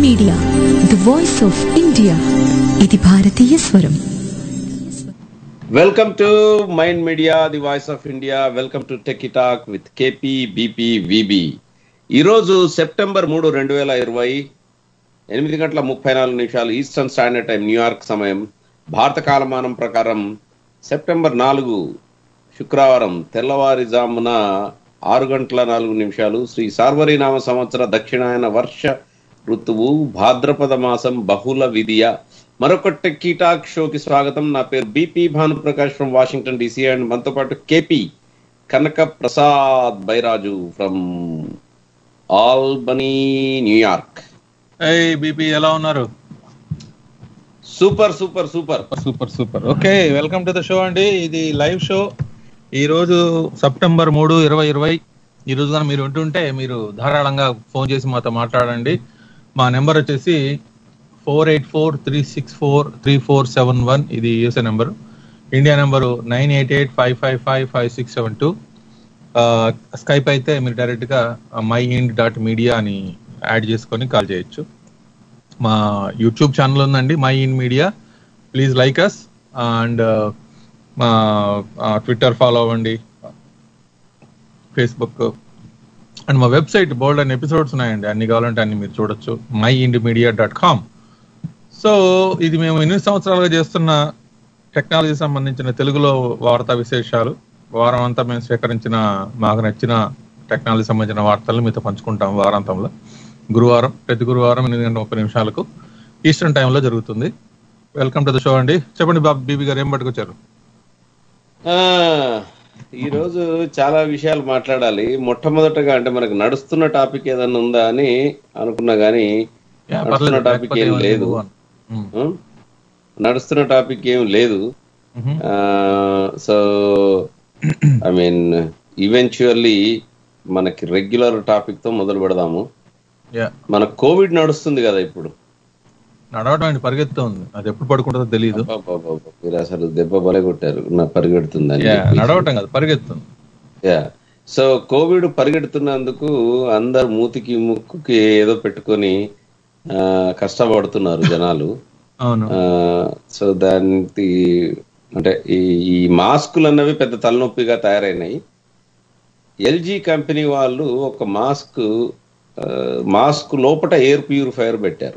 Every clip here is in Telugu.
Media the voice of India ఇది భారతీయ స్వరం welcome to mind media the voice of India welcome to tech talk with KP BP VB ఈరోజు సెప్టెంబర్ మూడు రెండు వేల ఇరవై ఎనిమిది గంటల ముప్పై నాలుగు నిమిషాలు ఈస్టర్న్ స్టాండర్డ్ టైం న్యూయార్క్ సమయం భారత కాలమానం ప్రకారం సెప్టెంబర్ నాలుగు శుక్రవారం తెల్లవారుజామున ఆరు గంటల నాలుగు నిమిషాలు శ్రీ సార్వరీనామ సంవత్సర దక్షిణాయన వర్ష ఋతువు భాద్రపద మాసం బహుళ విధియ మరొక టెక్కీ టాక్ షోకి స్వాగతం నా పేరు BP Bhanuprakash from Washington DC and మనతో పాటు KP Kanaka Prasad Byraju from Albany New York ఏయ్ బీపీ ఎలా ఉన్నారు super super super super super okay welcome to the show అండి ఇది లైవ్ షో ఈ రోజు సెప్టెంబర్ మూడు ఇరవై ఇరవై ఈ రోజు కానీ మీరు ఉంటుంటే మీరు ధారాళంగా ఫోన్ చేసి మాతో మాట్లాడండి మా నెంబర్ వచ్చేసి four eight four three six four three four seven one ఇది USA number India number nine eight eight five five five five six seven two Skype అయితే మీరు డైరెక్ట్ గా మై ఇండ్ డాట్ మీడియా అని యాడ్ చేసుకొని కాల్ చేయొచ్చు మా యూట్యూబ్ ఛానల్ ఉందండి mind media please like us and మా ట్విట్టర్ ఫాలో అవ్వండి ఫేస్బుక్ అండ్ మా వెబ్సైట్ బోల్డ్ అండ్ ఎపిసోడ్స్ ఉన్నాయండి అన్ని కావాలంటే అన్ని మీరు చూడొచ్చు mind media dot com so ఇది మేము ఎనిమిది సంవత్సరాలుగా చేస్తున్న టెక్నాలజీ సంబంధించిన తెలుగులో వార్తా విశేషాలు వారం అంతా మేము స్వీకరించిన మాకు నచ్చిన టెక్నాలజీ సంబంధించిన వార్తలు మీతో పంచుకుంటాం వారాంతంలో గురువారం ప్రతి గురువారం ఎనిమిది గంటల ముప్పై నిమిషాలకు ఈస్టర్న్ టైంలో జరుగుతుంది వెల్కమ్ టు ద షో అండి చెప్పండి బాబు బీబీ గారు ఏం పట్టుకొచ్చారు ఆ, ఈరోజు చాలా విషయాలు మాట్లాడాలి మొట్టమొదటగా అంటే మనకు నడుస్తున్న టాపిక్ ఏదన్నా ఉందా అని అనుకున్నా గానీ యా, నడుస్తున్న పర్లేదు, టాపిక్ ఏం లేకపోతే లేదు move on. ఉమ్, ఉం? నడుస్తున్న టాపిక్ ఏం లేదు మ్హూ. సో ఐ మీన్ ఈవెన్చువల్లీ మనకి రెగ్యులర్ టాపిక్ తో మొదలు పెడదాము యా మన కోవిడ్ నడుస్తుంది కదా ఇప్పుడు నడవడం అండి పరిగెత్తు ఉంది అది ఎప్పుడు పడుకుంటుందో తెలియదు అబ్బబ్బబ్బబ్బ, మీరు అసలు దెబ్బ బలే కొట్టారు నా పరిగెడుతుందని యా నడవటం కాదు పరిగెత్తుంది యా సో కోవిడ్ పరిగెడుతున్నందుకు అందరు మూతికి ముక్కుకి ఏదో పెట్టుకొని ఆ, కష్టపడుతున్నారు జనాలు అవును ఆ, సో దానికి అంటే ఈ ఈ మాస్కులు అన్నవి పెద్ద తలనొప్పిగా తయారైనాయి ఎల్జీ కంపెనీ వాళ్ళు ఒక మాస్క్ ఆ, మాస్క్ లోపట ఎయిర్ ప్యూరిఫైయర్ పెట్టారు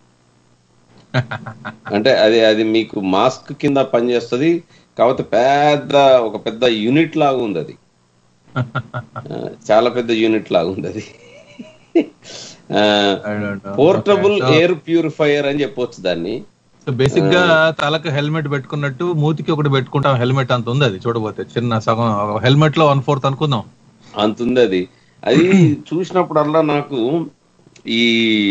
అంటే అది అది మీకు మాస్క్ కింద పనిచేస్తుంది కాకపోతే పెద్ద ఒక పెద్ద యూనిట్ లాగా ఉంది అది ఆ, చాలా పెద్ద యూనిట్ లాగా ఉంది అది I don't know. Portable Okay, so- air purifier అని చెప్పొచ్చు దాన్ని సో బేసిక్ గా తలకు హెల్మెట్ పెట్టుకున్నట్టు మూతికి ఒకటి పెట్టుకుంటాం హెల్మెట్ అంత ఉంది అది చూడబోతే చిన్న సగం హెల్మెట్ లో వన్ ఫోర్త్ అనుకుందాం అంత ఉంది అది అది చూసినప్పుడల్లా నాకు ఈ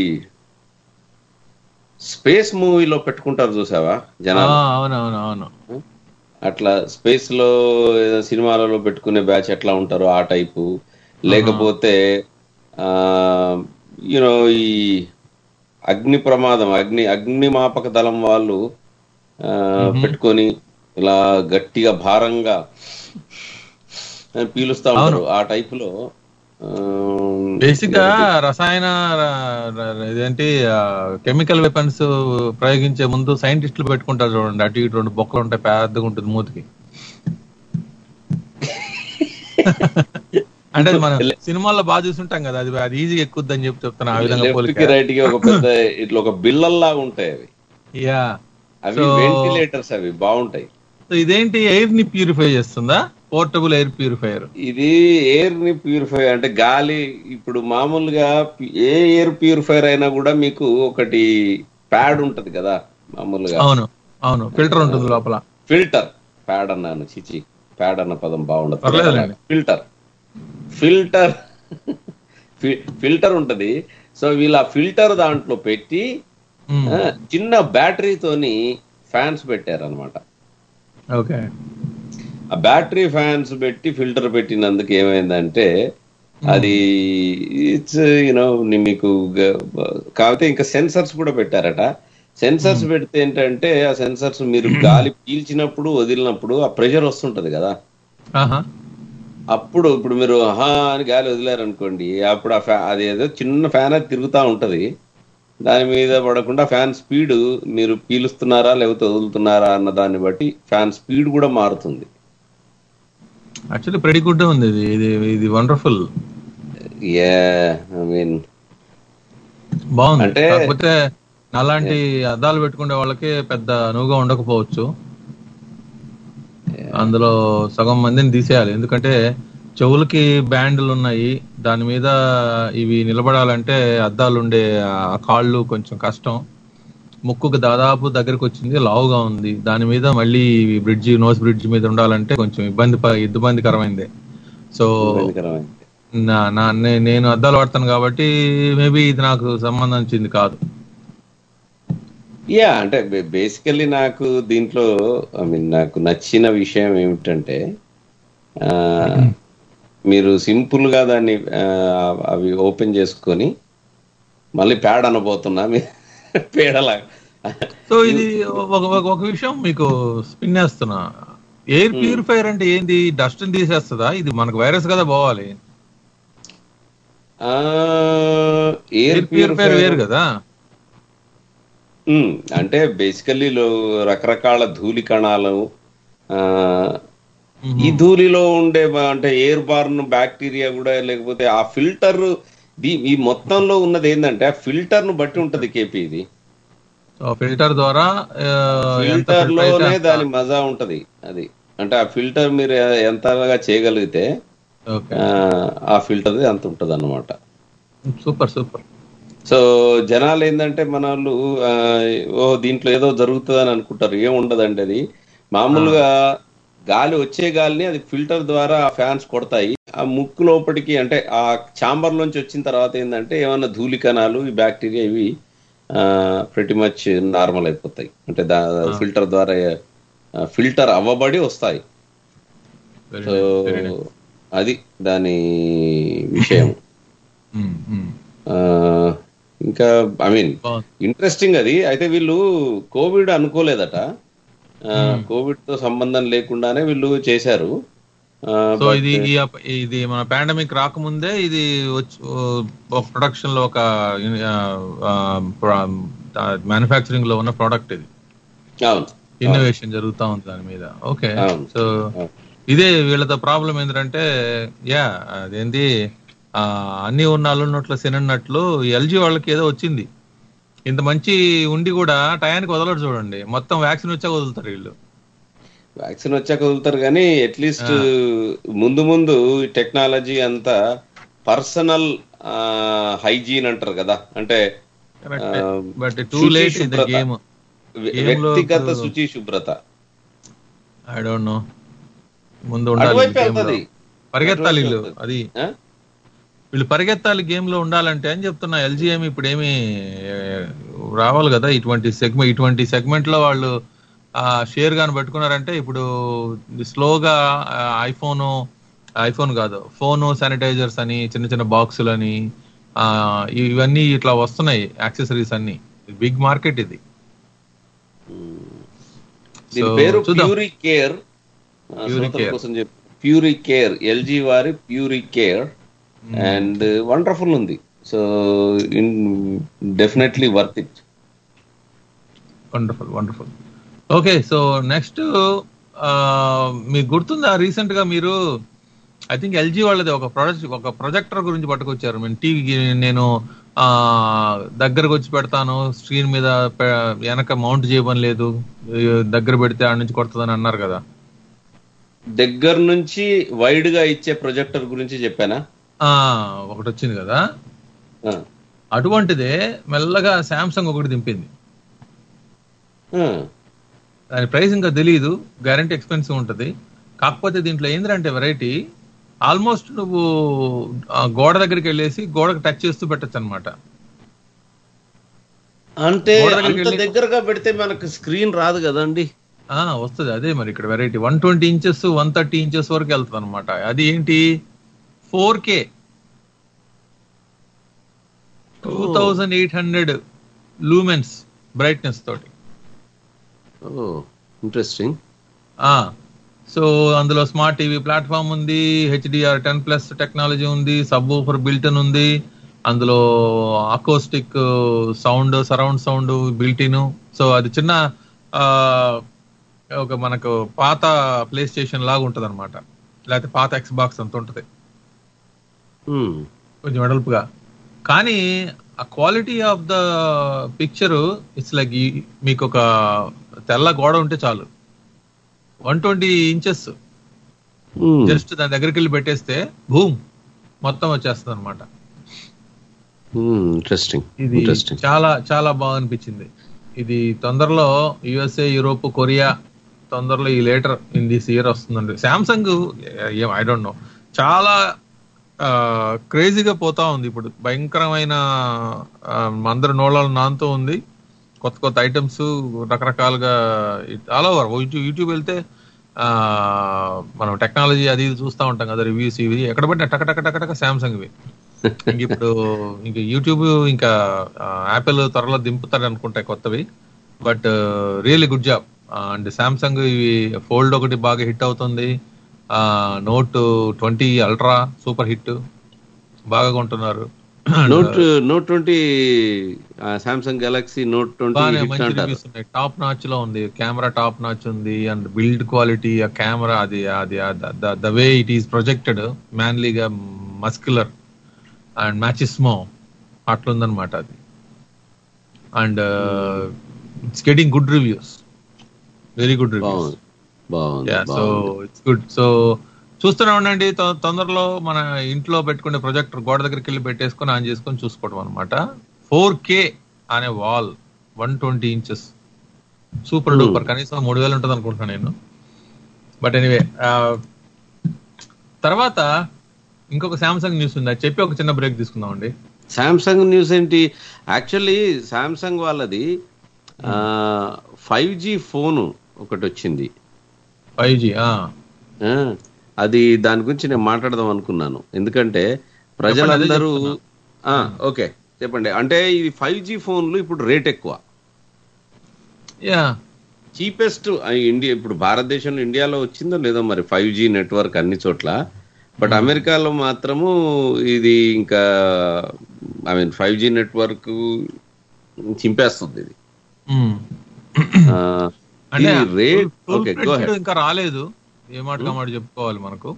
స్పేస్ మూవీలో పెట్టుకుంటారు చూసావా ఆ, జనాలు అవును అవును అవును అట్లా స్పేస్ లో ఏదో సినిమాలలో పెట్టుకునే బ్యాచ్ ఎట్లా ఉంటారో ఆ టైపు లేకపోతే ఆ యూనో ఈ అగ్ని ప్రమాదం అగ్ని అగ్నిమాపక దళం వాళ్ళు ఆ, పెట్టుకొని ఇలా గట్టిగా భారంగా పీలుస్తా ఉంటారు ఆ టైప్ లో ఆ, బేసిక్ గా రసాయన ర- ర- ఇదేంటి కెమికల్ వెపన్స్ ప్రయోగించే ముందు సైంటిస్టులు పెట్టుకుంటారు చూడండి అటు ఇటు రెండు బొక్కలు ఉంటాయి పెద్దగా ఉంటుంది మూతికి అంటే అది మనం సినిమాల్లో బాగా చూస్తుంటాం కదా అది అది ఈజీగా ఎక్కుద్ది అని చెప్పి చెప్తాను ఆ విధంగా లెఫ్ట్ పోలిక కి రైట్ కి ఒక పెద్ద ఇట్లా ఒక బిల్లల్లాగా ఉంటాయి అవి యా అవి So- వెంటిలేటర్స్ అవి బాగుంటాయి సో ఇదేంటి ఎయిర్ ని ప్యూరిఫై చేస్తుందా పోర్టబుల్ ఎయిర్ ప్యూరిఫైయర్ ఇది ఎయిర్ ని ప్యూరిఫై అంటే గాలి ఇప్పుడు మామూలుగా పి- ఏ ఎయిర్ ప్యూరిఫైర్ అయినా కూడా మీకు ఒకటి ప్యాడ్ ఉంటది కదా మామూలుగా అవును అవును ఫిల్టర్ ఉంటుంది లోపల ఫిల్టర్ ప్యాడ్ అన్నాను చిచి ప్యాడ్ అన్న పదం బాగుండదు పర్లేదులేండి. ఫిల్టర్ ఫిల్టర్ ఫిల్టర్ ఉంటది సో వీళ్ళ ఫిల్టర్ దాంట్లో పెట్టి మ్మ్. ఆ, చిన్న బ్యాటరీతోని ఫ్యాన్స్ పెట్టారు అనమాట ఓకే ఆ బ్యాటరీ ఫ్యాన్స్ పెట్టి ఫిల్టర్ పెట్టినందుకు ఏమైందంటే అది ఇట్స్ యూనో మీకు గ- కాకపోతే ఇంకా సెన్సర్స్ కూడా పెట్టారట సెన్సర్స్ పెడితే ఏంటంటే ఆ సెన్సర్స్ మీరు గాలి పీల్చినప్పుడు వదిలినప్పుడు ఆ ప్రెషర్ వస్తుంటది కదా ఆహా అప్పుడు ఇప్పుడు మీరు ఆహా అని గాలి వదిలారనుకోండి అప్పుడు ఆ ఫ్యా అది ఏదో చిన్న ఫ్యాన్ అది తిరుగుతూ ఉంటది దాని మీద పడకుండా ఫ్యాన్ స్పీడ్ మీరు పీలుస్తున్నారా లేకపోతే వదులుతున్నారా అన్న దాన్ని బట్టి ఫ్యాన్ స్పీడ్ కూడా మారుతుంది యాక్చువల్లీ ప్రెడి గుడ్ ఉంది ఇది ఇది ఇది వండర్ఫుల్ ఐ మీన్ బాగుంది అంటే- కాకపోతే అలాంటి అద్దాలు పెట్టుకునే వాళ్ళకి పెద్ద అనువుగా ఉండకపోవచ్చు అందులో సగం మందిని తీసేయాలి ఎందుకంటే చెవులకి బ్యాండ్లు ఉన్నాయి దాని మీద ఇవి నిలబడాలంటే అద్దాలు ఉండే ఆ కాళ్ళు కొంచెం కష్టం ముక్కుకు దాదాపు దగ్గరకు వచ్చింది లావుగా ఉంది దాని మీద మళ్ళీ బ్రిడ్జి నోస్ బ్రిడ్జ్ మీద ఉండాలంటే కొంచెం ఇబ్బంది ప- ఇబ్బందికరమైందే సో ఇబ్బందికరమైంది నా నా నే- నేను అద్దాలు వాడతాను కాబట్టి మేబీ ఇది నాకు సంబంధించింది కాదు యా అంటే బేసికల్లీ నాకు దీంట్లో ఐ మీన్ నాకు నచ్చిన విషయం ఏమిటంటే ఆ, మీరు సింపుల్ గా దాన్ని ఆ, అవి ఓపెన్ చేసుకొని మళ్ళీ ప్యాడ్ అనబోతున్నా మీ పేడలా సో ఇది ఒక ఒక- ఒక విషయం మీకు స్పిన్ వేస్తున్నా ఎయిర్ ప్యూరిఫైయర్ అంటే ఏంది డస్ట్ తీసేస్తుందా ఇది మనకు వైరస్ కదా పోవాలి ఎయిర్ ఎయిర్ ప్యూరిఫైయర్ వేరు కదా ఉమ్, అంటే బేసికల్లీ రకరకాల ధూళి కణాలు ఆ, ఈ ధూళిలో ఉండే బ- అంటే ఎయిర్ బార్న్ బ్యాక్టీరియా కూడా లేకపోతే ఆ ఫిల్టర్ ఈ మొత్తంలో ఉన్నది ఏంటంటే ఆ ఫిల్టర్ ను బట్టి ఉంటది కేపీ ఇది ఫిల్టర్ ద్వారా ఆ, ఎంత ఫిల్టర్ filter అయితే లోనే అంత- దాని మజా ఉంటది అది అంటే ఆ ఫిల్టర్ మీరు ఎంతగా చేయగలిగితే ఓకే ఆ, ఆ ఫిల్టర్ అంత ఉంటది అన్నమాట సూపర్ సూపర్ సో జనాలు ఏంటంటే మన వాళ్ళు ఆ, ఓ దీంట్లో ఏదో జరుగుతుందని అనుకుంటారు ఏం ఉండదండి అది మామూలుగా గాలి వచ్చే గాలిని అది ఫిల్టర్ ద్వారా ఆ ఫ్యాన్స్ కొడతాయి ఆ ముక్కు లోపలికి అంటే ఆ ఛాంబర్ నుంచి వచ్చిన తర్వాత ఏంటంటే ఏమన్నా ధూళి కణాలు ఈ బ్యాక్టీరియా ఇవి ప్రతి మచ్ నార్మల్ అయిపోతాయి అంటే దా ఫిల్టర్ ద్వారా ఫిల్టర్ అవ్వబడి వస్తాయి వెరీ సో వెరీ నైస్ అది దాని విషయం ఆ, ఇంకా ఐ మీన్ బాగుంది ఇంట్రెస్టింగ్ అది అయితే వీళ్ళు కోవిడ్ అనుకోలేదట ఆ, కోవిడ్ తో సంబంధం లేకుండానే వీళ్ళు చేశారు ఆ, సో but- ఇది ఈ అప్- ఇది మన పాండమిక్ రాకముందే ఇది ప్రొడక్షన్ లో ఒక మ్యానుఫ్యాక్చరింగ్ లో ఉన్న ప్రోడక్ట్ ఇది అవును ఇన్నోవేషన్ జరుగుతా ఉంది దాని మీద ఓకే అవును. సో ఇదే వీళ్ళతో ప్రాబ్లం ఏంటంటే యా అదేంటి ఆ, అన్ని ఉన్న అల్లున్నట్లు సినన్నట్లు ఎల్జీ వాళ్ళకి ఏదో వచ్చింది ఇంత మంచి ఉండి కూడా టయానికి వదలడు చూడండి మొత్తం వ్యాక్సిన్ వచ్చాక వదులుతారు వీళ్ళు వ్యాక్సిన్ వచ్చాక వదులుతారు కానీ అట్లీస్ట్ ముందు ముందు టెక్నాలజీ అంతా పర్సనల్ హైజీన్ అంటారు కదా అంటే ఆ, బట్ టూ శుచి లేట్ ఇన్ ద శుభ్రత. గేమ్ వ్య- Game లో వ్యక్తిగత ఇప్పుడు- శుచి శుభ్రత ఐ డోంట్ నో ముందు ఉండాలి అటువైపు game లో. వెళ్తది పరిగెత్తాలి అటువైపు వీళ్ళు వెళ్తది. అది ఆ? వీళ్ళు పరిగెత్తాలి గేమ్ లో ఉండాలంటే అని చెప్తున్నా ఎల్జీఎం ఇప్పుడు ఏమి ఏ, రావాలి కదా ఇటువంటి సెగ్మెంట్ ఇటువంటి సెగ్మెంట్ లో వాళ్ళు ఆ షేర్ గాని పెట్టుకున్నారంటే ఇప్పుడు స్లోగా ఐఫోన్ ఐఫోన్ కాదు ఫోన్ శానిటైజర్స్ అని చిన్న చిన్న బాక్సులు అని ఆ, ఇవన్నీ ఇట్లా వస్తున్నాయి యాక్సెసరీస్ అన్ని బిగ్ మార్కెట్ ఇది దీని So, పేరు చూద్దాం. PuriCare Puri Care. కోసం చెప్పి ప్యూరి కేర్ ఎల్జీ వారి ప్యూరి కేర్ అండ్ వండర్ఫుల్ ఉంది so in definitely worth it wonderful wonderful okay so next మీకు గుర్తుందా రీసెంట్ గా మీరు ఐ థింక్ ఎల్జీ వాళ్ళది ఒక ప్రొడక్ట్ ఒక ప్రొజెక్టర్ గురించి పట్టుకొచ్చారు నేను టీవీకి నేను ఆ దగ్గరకు వచ్చి పెడతాను స్క్రీన్ మీద పె- వెనక మౌంట్ చేయమని లేదు దగ్గర పెడితే ఆడ నుంచి కొడుతుందని అన్నారు కదా దగ్గర నుంచి వైడ్ గా ఇచ్చే ప్రొజెక్టర్ గురించి చెప్పానా ఆ ఒకటి వచ్చింది కదా ఆ. అటువంటిదే మెల్లగా శాంసంగ్ ఒకటి దింపింది ఆ. దాని ప్రైస్ ఇంకా తెలియదు గ్యారంటీ ఎక్స్పెన్సివ్ ఉంటుంది కాకపోతే దీంట్లో ఏంటంటే వెరైటీ ఆల్మోస్ట్ నువ్వు ఆ గోడ దగ్గరికి వెళ్ళేసి గోడకు టచ్ చేస్తూ పెట్టచ్చు అనమాట అంటే గోడ దగ్గరికి అంత వెళ్ళి- దగ్గరగా పెడితే మనకు స్క్రీన్ రాదు కదండి వస్తుంది అదే మరి ఇక్కడ variety one twenty inches one thirty inches వరకు వెళ్తుంది అనమాట అది ఏంటి four K two thousand eight hundred lumens brightness తోటి ఓ ఇంట్రెస్టింగ్ ఆ సో అందులో స్మార్ట్ టీవీ ప్లాట్ఫామ్ ఉంది హెచ్డిఆర్ టెన్ ప్లస్ టెక్నాలజీ ఉంది సబ్ ఊఫర్ బిల్టన్ ఉంది అందులో acoustic sound surround sound built in so అది చిన్న ఆ, ఒక మనకు పాత ప్లే స్టేషన్ లాగా ఉంటది అనమాట లేకపోతే పాత ఎక్స్ బాక్స్ అంత ఉంటది Hmm. కొంచెం వెడల్పుగా కానీ ఆ quality of the picture it's like మీకు ఒక తెల్ల గోడ ఉంటే చాలు one twenty inches Hmm. Just దాని దగ్గరికి వెళ్ళి పెట్టేస్తే భూమ్ మొత్తం వచ్చేస్తుంది అనమాట Hmm. Interesting. ఇది Interesting. చాలా చాలా బాగా అనిపించింది ఇది తొందరలో యుఎస్ఏ యూరోప్ కొరియా తొందరలో ఈ లేటర్ ఇన్ దిస్ ఇయర్ వస్తుందండి శాంసంగ్ ఐ డోంట్ నో చాలా క్రేజీగా పోతా ఉంది ఇప్పుడు భయంకరమైన ఆ, అందరి నోళ్ళలో నాంతో ఉంది కొత్త కొత్త ఐటమ్స్ రకరకాలుగా ఆల్ ఓవర్ యూట్యూబ్ వెళ్తే ఆ, మనం టెక్నాలజీ అది ఇది చూస్తూ ఉంటాం కదా రివ్యూస్ ఇవి ఎక్కడ పడినా టక టక టక టక శాంసంగ్ ఇవి ఇంక ఇప్పుడు ఇంకా యూట్యూబ్ ఇంకా యాపిల్ త్వరలో దింపుతారు అనుకుంటాయి కొత్తవి but really good job and Samsung ఇవి ఫోల్డ్ ఒకటి బాగా హిట్ అవుతుంది Note twenty Ultra super hit బాగా కొంటున్నారు Note Note twenty Samsung Galaxy Note బాగానే ట్వంటీ మంచి అంటారు రివ్యూస్ ఉన్నాయి టాప్ నాచ్ లో ఉంది కెమెరా టాప్ నాచ్ ఉంది అండ్ బిల్డ్ క్వాలిటీ ఆ కెమెరా అది అది the way it is projected మ్యాన్లీగా మస్కులర్ అండ్ మ్యాచిస్మో అట్లుందనమాట అది and it's getting good reviews very good reviews బాగుంది బాగుంది సో బాగుంది ఇట్స్ గుడ్ సో చూస్తూనే ఉండండి తొ- తొందరలో మన ఇంట్లో పెట్టుకునే ప్రొజెక్టర్ గోడ దగ్గరికి వెళ్ళి పెట్టేసుకొని ఆన్ చేసుకొని చూసుకోవడం అనమాట ఫోర్ కే అనే wall one twenty inches super Hmm. Duper కనీసం మూడు వేలు ఉంటుంది అనుకుంటున్నాను నేను బట్ ఎనీవే తర్వాత ఇంకొక సామ్సంగ్ న్యూస్ ఉంది అది చెప్పి ఒక చిన్న బ్రేక్ తీసుకుందాం అండి సామ్సంగ్ న్యూస్ ఏంటి యాక్చువల్లీ సామ్సంగ్ వాళ్ళది ఫైవ్ జీ ఫోన్ ఒకటి వచ్చింది ఫైవ్ జీ ఆ, అది దాని గురించి నేను మాట్లాడదాం అనుకున్నాను ఎందుకంటే ప్రజలందరూ ఆ, ఓకే చెప్పండి అంటే ఇది ఫైవ్ జీ ఫోన్లు ఇప్పుడు రేట్ ఎక్కువ యా చీపెస్ట్ ఇండియా ఇప్పుడు భారతదేశంలో ఇండియాలో వచ్చిందో లేదో మరి ఫైవ్ జీ నెట్వర్క్ అన్ని చోట్ల బట్ అమెరికాలో మాత్రము ఇది ఇంకా I mean five G network చింపేస్తుంది ఇది ఆ, అంటే దీని rate full okay fledged go ahead ఇంకా రాలేదు ఏ మాట మాట చెప్పుకోవాలి మనకు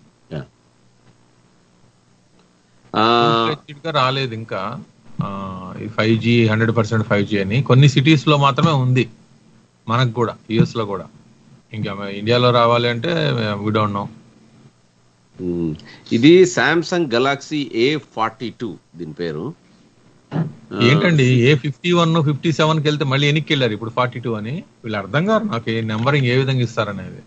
Full-fledged గా రాలేదు ఇంకా ఆ, ఈ five G hundred percent five G అని కొన్ని సిటీస్ లో మాత్రమే ఉంది మనకు కూడా యుఎస్ లో కూడా ఇంకా ఇండియాలో రావాలి అంటే వి డోంట్ నో ఇది Samsung Galaxy A forty two దీని పేరు ఏంటండి A fifty one fifty seven కి వెళ్తే మళ్ళీ ఎన్నికి వెళ్ళారు ఇప్పుడు ఫార్టీ టూ అని వీళ్ళు అర్థం కాదు నాకు ఈ నెంబరింగ్ ఏ విధంగా ఇస్తారనేది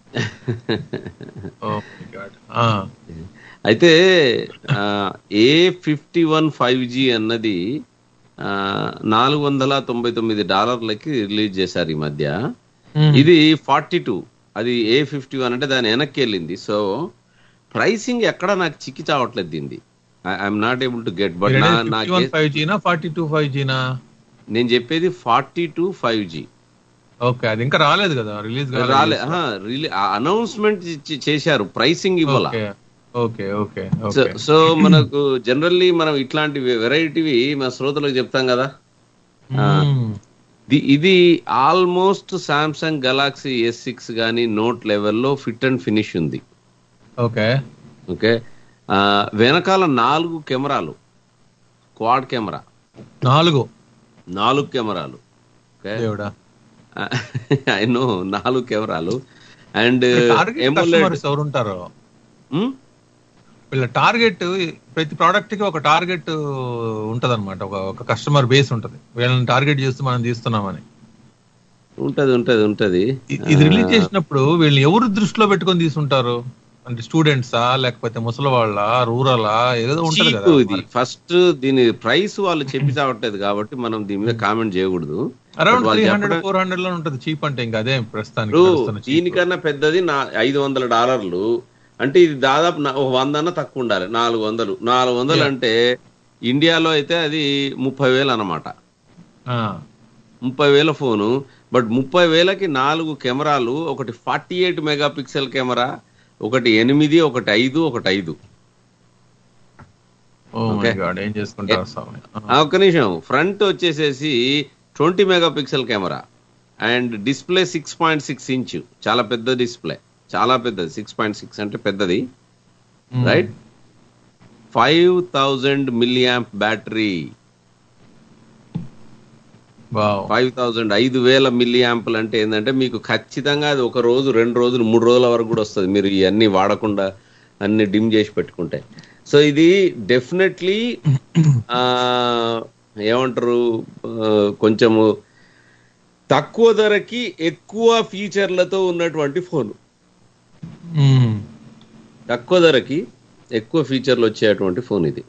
Oh my God. ఆ, అయితే A fifty one five G అన్నది నాలుగు వందల తొంభై తొమ్మిది డాలర్లకి రిలీజ్ చేశారు ఈ మధ్య Hmm. ఇది ఫార్టీ టూ అది ఏ ఫిఫ్టీ వన్ అంటే దాని వెనక్కి వెళ్ళింది సో ప్రైసింగ్ ఎక్కడ నాకు చిక్కి చావట్లేదు దీన్ని I'm not able to get but నా ఫిఫ్టీ నాకే వన్ ఫైవ్ జీనా ఫార్టీ టూ ఫైవ్ జీనా నేను చెప్పేది forty two five G okay అది ఇంకా రాలేదు కదా రిలీజ్ రాలే రిలీ అనౌన్స్మెంట్ చేశారు ప్రైసింగ్ ఇవ్వాల okay okay okay so okay so మనకు జనరల్లీ మనం ఇట్లాంటి వెరైటీవి మన శ్రోతలకు చెప్తాం కదా మ్మ్. ది- ఇది almost Samsung Galaxy S six కానీ నోట్ లెవెల్లో ఫిట్ అండ్ ఫినిష్ ఉంది ఓకే ఓకే ఆ, వెనకాల నాలుగు కెమెరాలు క్వాడ్ కెమెరా నాలుగు నాలుగు కెమెరాలు ఓకే దేవుడా ఐ నో నాలుగు కెమెరాలు అండ్ టార్గెట్ కస్టమర్స్ ఎవరు ఉంటారో వీళ్ళ టార్గెట్ ప్రతి ప్రోడక్ట్ కి ఒక టార్గెట్ ఉంటది అనమాట ఒక ఒక కస్టమర్ బేస్ ఉంటది వీళ్ళని టార్గెట్ చేస్తూ మనం తీస్తున్నామని ఉంటది ఉంటది ఉంటది ఇ- ఇది రిలీజ్ చేసినప్పుడు వీళ్ళని ఎవరు దృష్టిలో పెట్టుకొని తీసుంటారు అంటే స్టూడెంట్సా లేకపోతే ముసలి వాళ్ళ రూరలా ఏదో ఉంటది చీప్ కదా ఇది ఫస్ట్ దీని ప్రైస్ వాళ్ళు చెప్పి చావట్లేదు కాబట్టి మనం దీని మీద కామెంట్ చేయకూడదు అరౌండ్ వాళ్ళు త్రీ హండ్రెడ్ చెప్పడం- ఫోర్ హండ్రెడ్ లో ఉంటది చీప్ అంటే ఇంకా అదే ప్రస్తుతానికి ఇప్పుడు నడుస్తున్న cheap. దీనికన్నా పెద్దది నా ఐదు వందల డాలర్లు అంటే ఇది దాదాపు నా- ఒక వంద అన్న తక్కువ ఉండాలి నాలుగు వందలు నాలుగు వందలు Yeah. అంటే ఇండియాలో అయితే అది ముప్పై వేలు అన్నమాట ఆ, ముప్పై వేల ఫోను బట్ ముప్పై వేలకి నాలుగు కెమెరాలు ఒకటి forty eight megapixel camera ఒకటి ఎనిమిది ఒకటి ఐదు ఒకటి ఐదు ఓ మై Okay. గాడ్ ఏం చేసుకుంటారు స్వామి ఆ, ఒక్క నిమిషం ఫ్రంట్ వచ్చేసేసి twenty megapixel camera and display six point six inch చాలా పెద్ద డిస్ప్లే చాలా పెద్దది సిక్స్ పాయింట్ సిక్స్ అంటే పెద్దది right five thousand milliamp battery wow five thousand ఐదు వేల మిల్లీ యాంపుల్ అంటే ఏంటంటే మీకు ఖచ్చితంగా అది ఒక రోజు రెండు రోజులు మూడు రోజుల వరకు కూడా వస్తుంది మీరు ఇవన్నీ వాడకుండా అన్ని డిమ్ చేసి పెట్టుకుంటే సో ఇది డెఫినెట్లీ ఏమంటారు ఆ, కొంచెము తక్కువ ధరకి ఎక్కువ ఫీచర్లతో ఉన్నటువంటి ఫోన్ మ్మ్. తక్కువ ధరకి ఎక్కువ ఫీచర్లు వచ్చేటువంటి ఫోన్ ఇది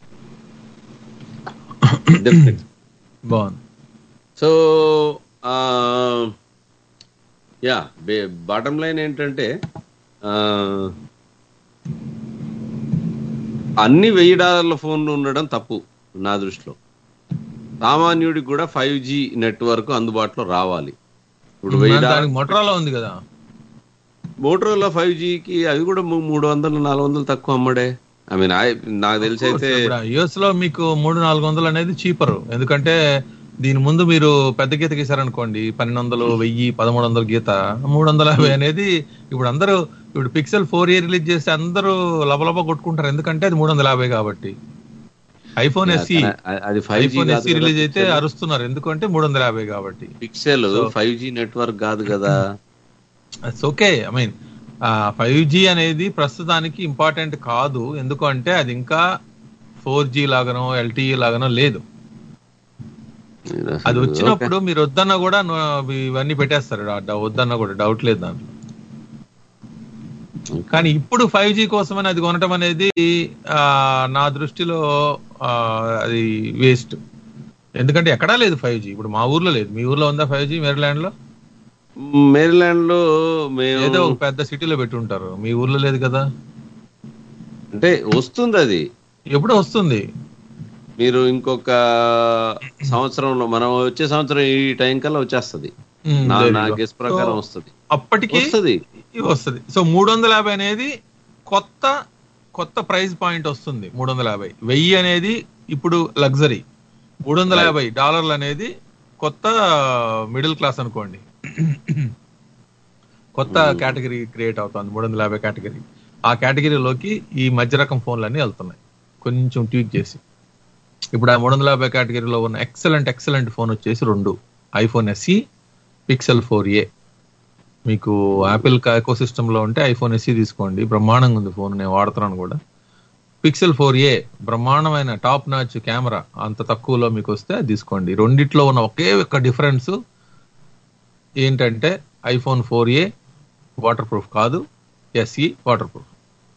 డెఫినెట్ బాగుంది సో యా బాటం లైన్ ఏంటంటే ఆ, అన్ని వెయ్యి డాలర్ల ఫోన్లు ఉండడం తప్పు నా దృష్టిలో సామాన్యుడికి కూడా ఫైవ్ జీ నెట్వర్క్ అందుబాటులో రావాలి ఇప్పుడు వెయ్యి దానికి డాలర్ మొటరాలో ఉంది కదా మోటరోలా ఫైవ్ జీకి అవి కూడా మూ- మూడు వందలు నాలుగు వందలు తక్కువ అమ్మడే ఐ మీన్ నాకు తెలిసి అయితే యుఎస్ లో మీకు మూడు నాలుగు వందలు అనేది చీపర్ ఎందుకంటే దీని ముందు మీరు పెద్ద గీత గీసారనుకోండి పన్నెండు వందలు వెయ్యి పదమూడు వందల గీత మూడు వందల యాభై అనేది ఇప్పుడు అందరూ ఇప్పుడు పిక్సెల్ ఫోర్ ఇయర్ రిలీజ్ చేస్తే అందరూ లబలబ కొట్టుకుంటారు ఎందుకంటే అది మూడు వందల యాభై కాబట్టి ఐఫోన్ ఎస్సీ అది five iPhone SE G release అయితే అరుస్తున్నారు ఎందుకంటే మూడు వందల యాభై కాబట్టి పిక్సెల్ ఫైవ్ జీ నెట్వర్క్ కాదు కదా it's okay I mean five G అనేది ప్రస్తుతానికి ఇంపార్టెంట్ కాదు ఎందుకంటే అది ఇంకా ఫోర్ జీ లాగానో ఎల్టీఈ లాగానో లేదు అది వచ్చినప్పుడు మీరు వద్దన్నా కూడా ను- ఇవన్నీ పెట్టేస్తారు ఆ డ- వద్దన్నా కూడా డౌట్ లేదు దాంట్లో కానీ ఇప్పుడు ఫైవ్ జీ కోసమని అది కొనటం అనేది ఆ, నా దృష్టిలో ఆ, అది వేస్ట్ ఎందుకంటే ఎక్కడా లేదు ఫైవ్ జీ ఇప్పుడు మా ఊర్లో లేదు మీ ఊర్లో ఉందా ఫైవ్ జీ మేరీల్యాండ్ లో మేరీల్యాండ్ లో మేము ఏదో ఒక పెద్ద సిటీలో పెట్టి ఉంటారు మీ ఊర్లో లేదు కదా అంటే వస్తుంది అది ఎప్పుడు వస్తుంది మీరు ఇంకొక సంవత్సరంలో మనం వచ్చే సంవత్సరం ఈ టైం కల్లా వచ్చేస్తది ఉమ్, నా there నా you go. గెస్ ప్రకారం So, వస్తుంది అప్పటికి వస్తుంది ఇవి వస్తుంది సో మూడు వందల యాభై అనేది కొత్త కొత్త ప్రైస్ పాయింట్ వస్తుంది మూడు వందల యాభై వెయ్యి అనేది ఇప్పుడు లగ్జరీ మూడు వందల యాభై డాలర్లు అనేది కొత్త మిడిల్ క్లాస్ అనుకోండి కొత్త కేటగిరీ క్రియేట్ అవుతుంది మూడు వందల యాభై కేటగిరీ ఆ కేటగిరీలోకి ఈ మధ్య రకం ఫోన్లన్నీ వెళ్తున్నాయి కొంచెం ట్వీక్ చేసి ఇప్పుడు ఆ మూడు వందల యాభై కేటగిరీలో ఉన్న ఎక్సలెంట్ ఎక్సలెంట్ ఫోన్ వచ్చేసి రెండు iPhone SE pixel four A మీకు యాపిల్ ఎకో సిస్టమ్ లో ఉంటే ఐఫోన్ ఎస్సీ తీసుకోండి బ్రహ్మాండంగా ఉంది ఫోన్ నేను వాడుతున్నాను కూడా పిక్సెల్ ఫోర్ ఏ బ్రహ్మాండమైన టాప్ నాచ్ కెమెరా అంత తక్కువలో మీకు వస్తే అది తీసుకోండి రెండిట్లో ఉన్న ఒకే ఒక్క డిఫరెన్స్ ఏంటంటే iPhone four A waterproof కాదు ఎస్ఈ వాటర్ ప్రూఫ్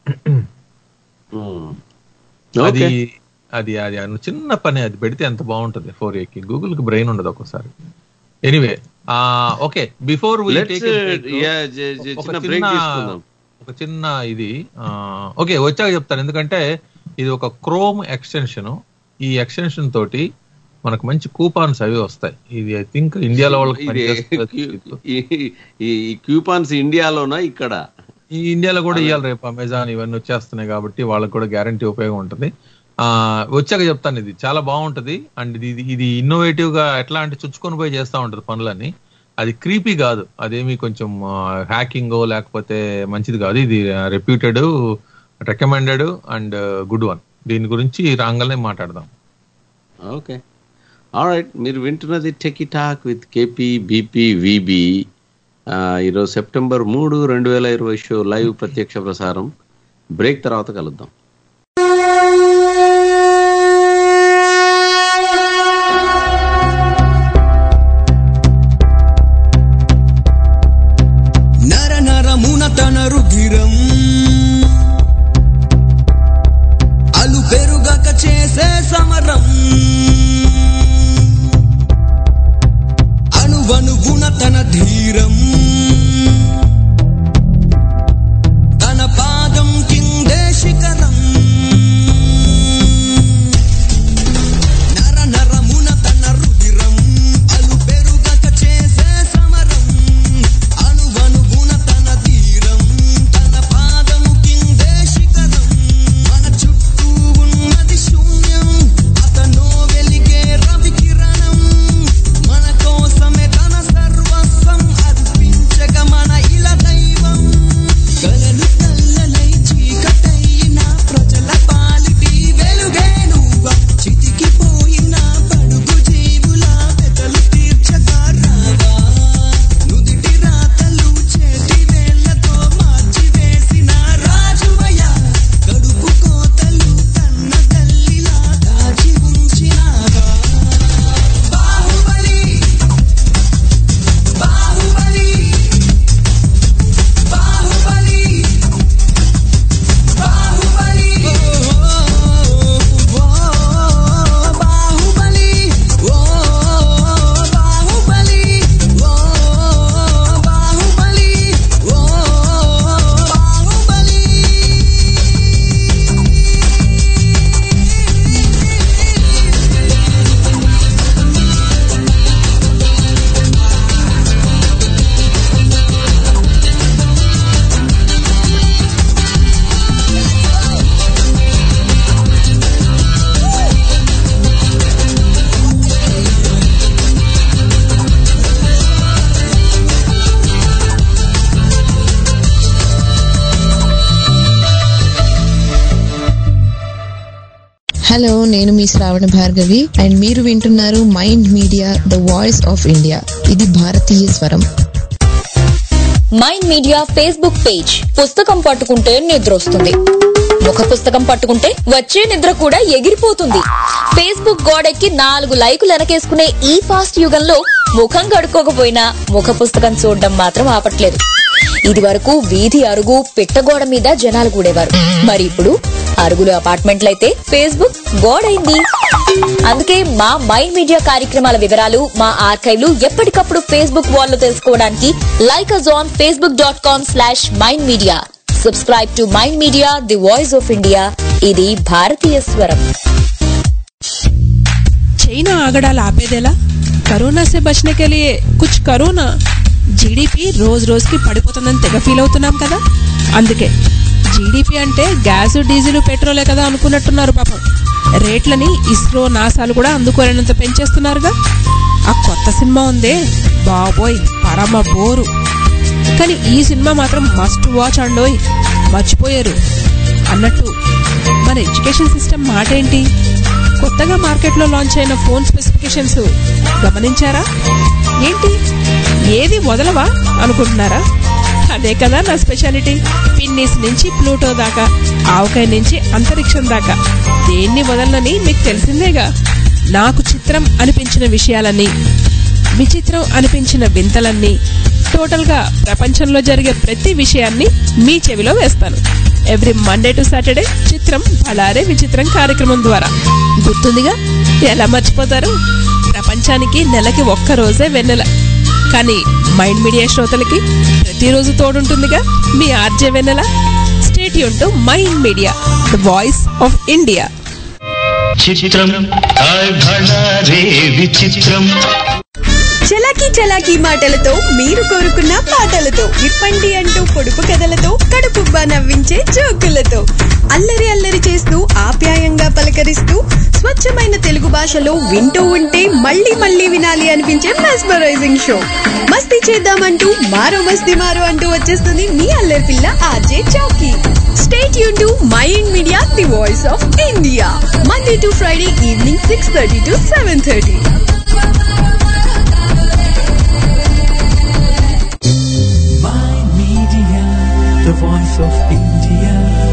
ఉమ్. అది Okay. అది అది అను- చిన్న పని అది పెడితే ఎంత బాగుంటది ఫోర్ ఏ కి గూగుల్ కి బ్రెయిన్ ఉండదు ఒక్కోసారి anyway okay before Let's, yeah, జ- జ- చిన్న బ్రేక్ తీసుకుందాం ఒక చిన్న ఇది ఓకే వచ్చాక చెప్తాను ఎందుకంటే ఇది ఒక క్రోమ్ ఎక్స్టెన్షన్ ఈ ఎక్స్టెన్షన్ తోటి మనకు మంచి కూపాన్స్ అవి వస్తాయి ఇది ఐ థింక్ ఇండియాలో వాళ్ళకి ఇది పనిచేస్తుంది. ఈ- ఈ క్యూపాన్స్ ఇండియాలోనా ఇక్కడ ఈ ఇండియాలో కూడా ఇవ్వాలి రేపు అమెజాన్ ఇవన్నీ వచ్చేస్తున్నాయి కాబట్టి వాళ్ళకి కూడా గ్యారంటీ ఉపయోగం ఉంటుంది ఆ వచ్చాక చెప్తాను ఇది చాలా బాగుంటది అండ్ ఇది ఇది ఇన్నోవేటివ్ గా ఎట్లా అంటే చుచ్చుకొని పోయి చేస్తా ఉంటది పనులన్నీ అది క్రీపీ కాదు అదేమి కొంచెం హ్యాకింగ్ లేకపోతే మంచిది కాదు ఇది reputed recommended and good one దీని గురించి రాగానే మాట్లాడదాం ఓకే రైట్ మీరు వింటున్నది techie talk with KP BP VB ఈరోజు సెప్టెంబర్ మూడు రెండు వేల ఇరవై షో లైవ్ ప్రత్యక్ష ప్రసారం బ్రేక్ తర్వాత కలుద్దాం నర నరమున తన రుధిరం అలు పెరుగక చేసే సమరం అణువణువున తన ధీరం తన పాదం కిందే శిఖరం నర నరమున తన రుధిరం అలు పెరుగక చేసే సమరం అణువణువున తన ధీరం తన పాదము కిందే శిఖరం మన చుట్టూ ఉన్నది శూన్యం హలో నేను మీ శ్రావణ భార్గవి అండ్ మీరు వింటున్నారు mind media the voice of India ఇది భారతీయ స్వరం మైండ్ మీడియా ఫేస్బుక్ పేజ్ పుస్తకం పట్టుకుంటే నిద్ర వస్తుంది ముఖ పుస్తకం పట్టుకుంటే వచ్చే నిద్ర కూడా ఎగిరిపోతుంది ఫేస్బుక్ గోడెక్కి నాలుగు లైకులు వెనకేసుకునే ఈ ఫాస్ట్ యుగంలో ముఖం కడుక్కోకపోయినా ముఖ పుస్తకం చూడడం మాత్రం ఆపట్లేదు ఇది వరకు వీధి అరుగు పిట్టగోడ మీద జనాలు కూడేవారు మరి ఇప్పుడు అరుగులు అపార్ట్మెంట్లయితే ఫేస్బుక్ గోడైంది అందుకే మా మైండ్ మీడియా కార్యక్రమాల వివరాలు మా ఆర్కైవ్లు ఎప్పటికప్పుడు ఫేస్బుక్ వాల్లో తెలుసుకోవడానికి like us on Facebook dot com slash mind media subscribe to mind media the voice of India ఇది భారతీయ స్వరం చైనా ఆగడాలు ఆపేదేలా కరోనా से बचने के लिए कुछ करो ना జీడిపి రోజు రోజుకి పడిపోతుందని తెగ ఫీల్ అవుతున్నాం కదా అందుకే జీడిపి అంటే గ్యాస్ డీజిల్ పెట్రోలే కదా అనుకున్నట్టున్నారు పాపం రేట్లని ఇస్రో నాసాలు కూడా అందుకోలేనంత పెంచేస్తున్నారుగా ఆ కొత్త సినిమా ఉందే బాబోయ్ పరమ బోరు కానీ ఈ సినిమా మాత్రం మస్ట్ వాచ్ అండోయ్ మర్చిపోయారు అన్నట్టు మన ఎడ్యుకేషన్ సిస్టమ్ మాట ఏంటి కొత్తగా మార్కెట్లో లాంచ్ అయిన ఫోన్ స్పెసిఫికేషన్స్ గమనించారా ఏంటి ఏది వదలవా అనుకుంటున్నారా అదే కదా నా స్పెషాలిటీ పిన్నిస్ నుంచి ప్లూటో దాకా ఆవకాయ నుంచి అంతరిక్షం దాకా దేన్ని వదలనని మీకు తెలిసిందేగా నాకు చిత్రం అనిపించిన విషయాలన్నీ విచిత్రం అనిపించిన వింతలన్నీ టోటల్ గా ప్రపంచంలో జరిగే ప్రతి విషయాన్ని మీ చెవిలో వేస్తాను ఎవ్రీ మండే టు సాటర్డే చిత్రం బళారే విచిత్రం కార్యక్రమం ద్వారా గుర్తుందిగా ఎలా మర్చిపోతారు ప్రపంచానికి నెలకి ఒక్క రోజే వెన్నెల కానీ మైండ్ మీడియా శ్రోతలకి ప్రతిరోజు తోడుంటుందిగా మీ ఆర్జే వెన్నెల స్టేట్ యూన్ to mind media the voice of India చిత్రం హాయ్ భళా రే విచిత్రం చలాకీ చలాకీ మాటలతో మీరు కోరుకున్న పాటలతో విప్పండి అంటూ పొడుపు కథలతో కడుపుబ్బా నవ్వించే జోకులతో అల్లరి అల్లరి చేస్తూ ఆప్యాయంగా పలకరిస్తూ స్వచ్ఛమైన తెలుగు భాషలో వింటూ ఉంటే మళ్ళీ మళ్ళీ వినాలి అనిపించే మెస్మరైజింగ్ షో మస్తీ చేద్దామంటూ మారో మస్తీ మారో అంటూ వచ్చేస్తుంది మీ అల్లరి పిల్ల ఆర్జే చౌకీ స్టేట్ యూన్ to mind media the voice of India Monday to Friday evening six thirty to seven thirty Mind Media, the voice of India.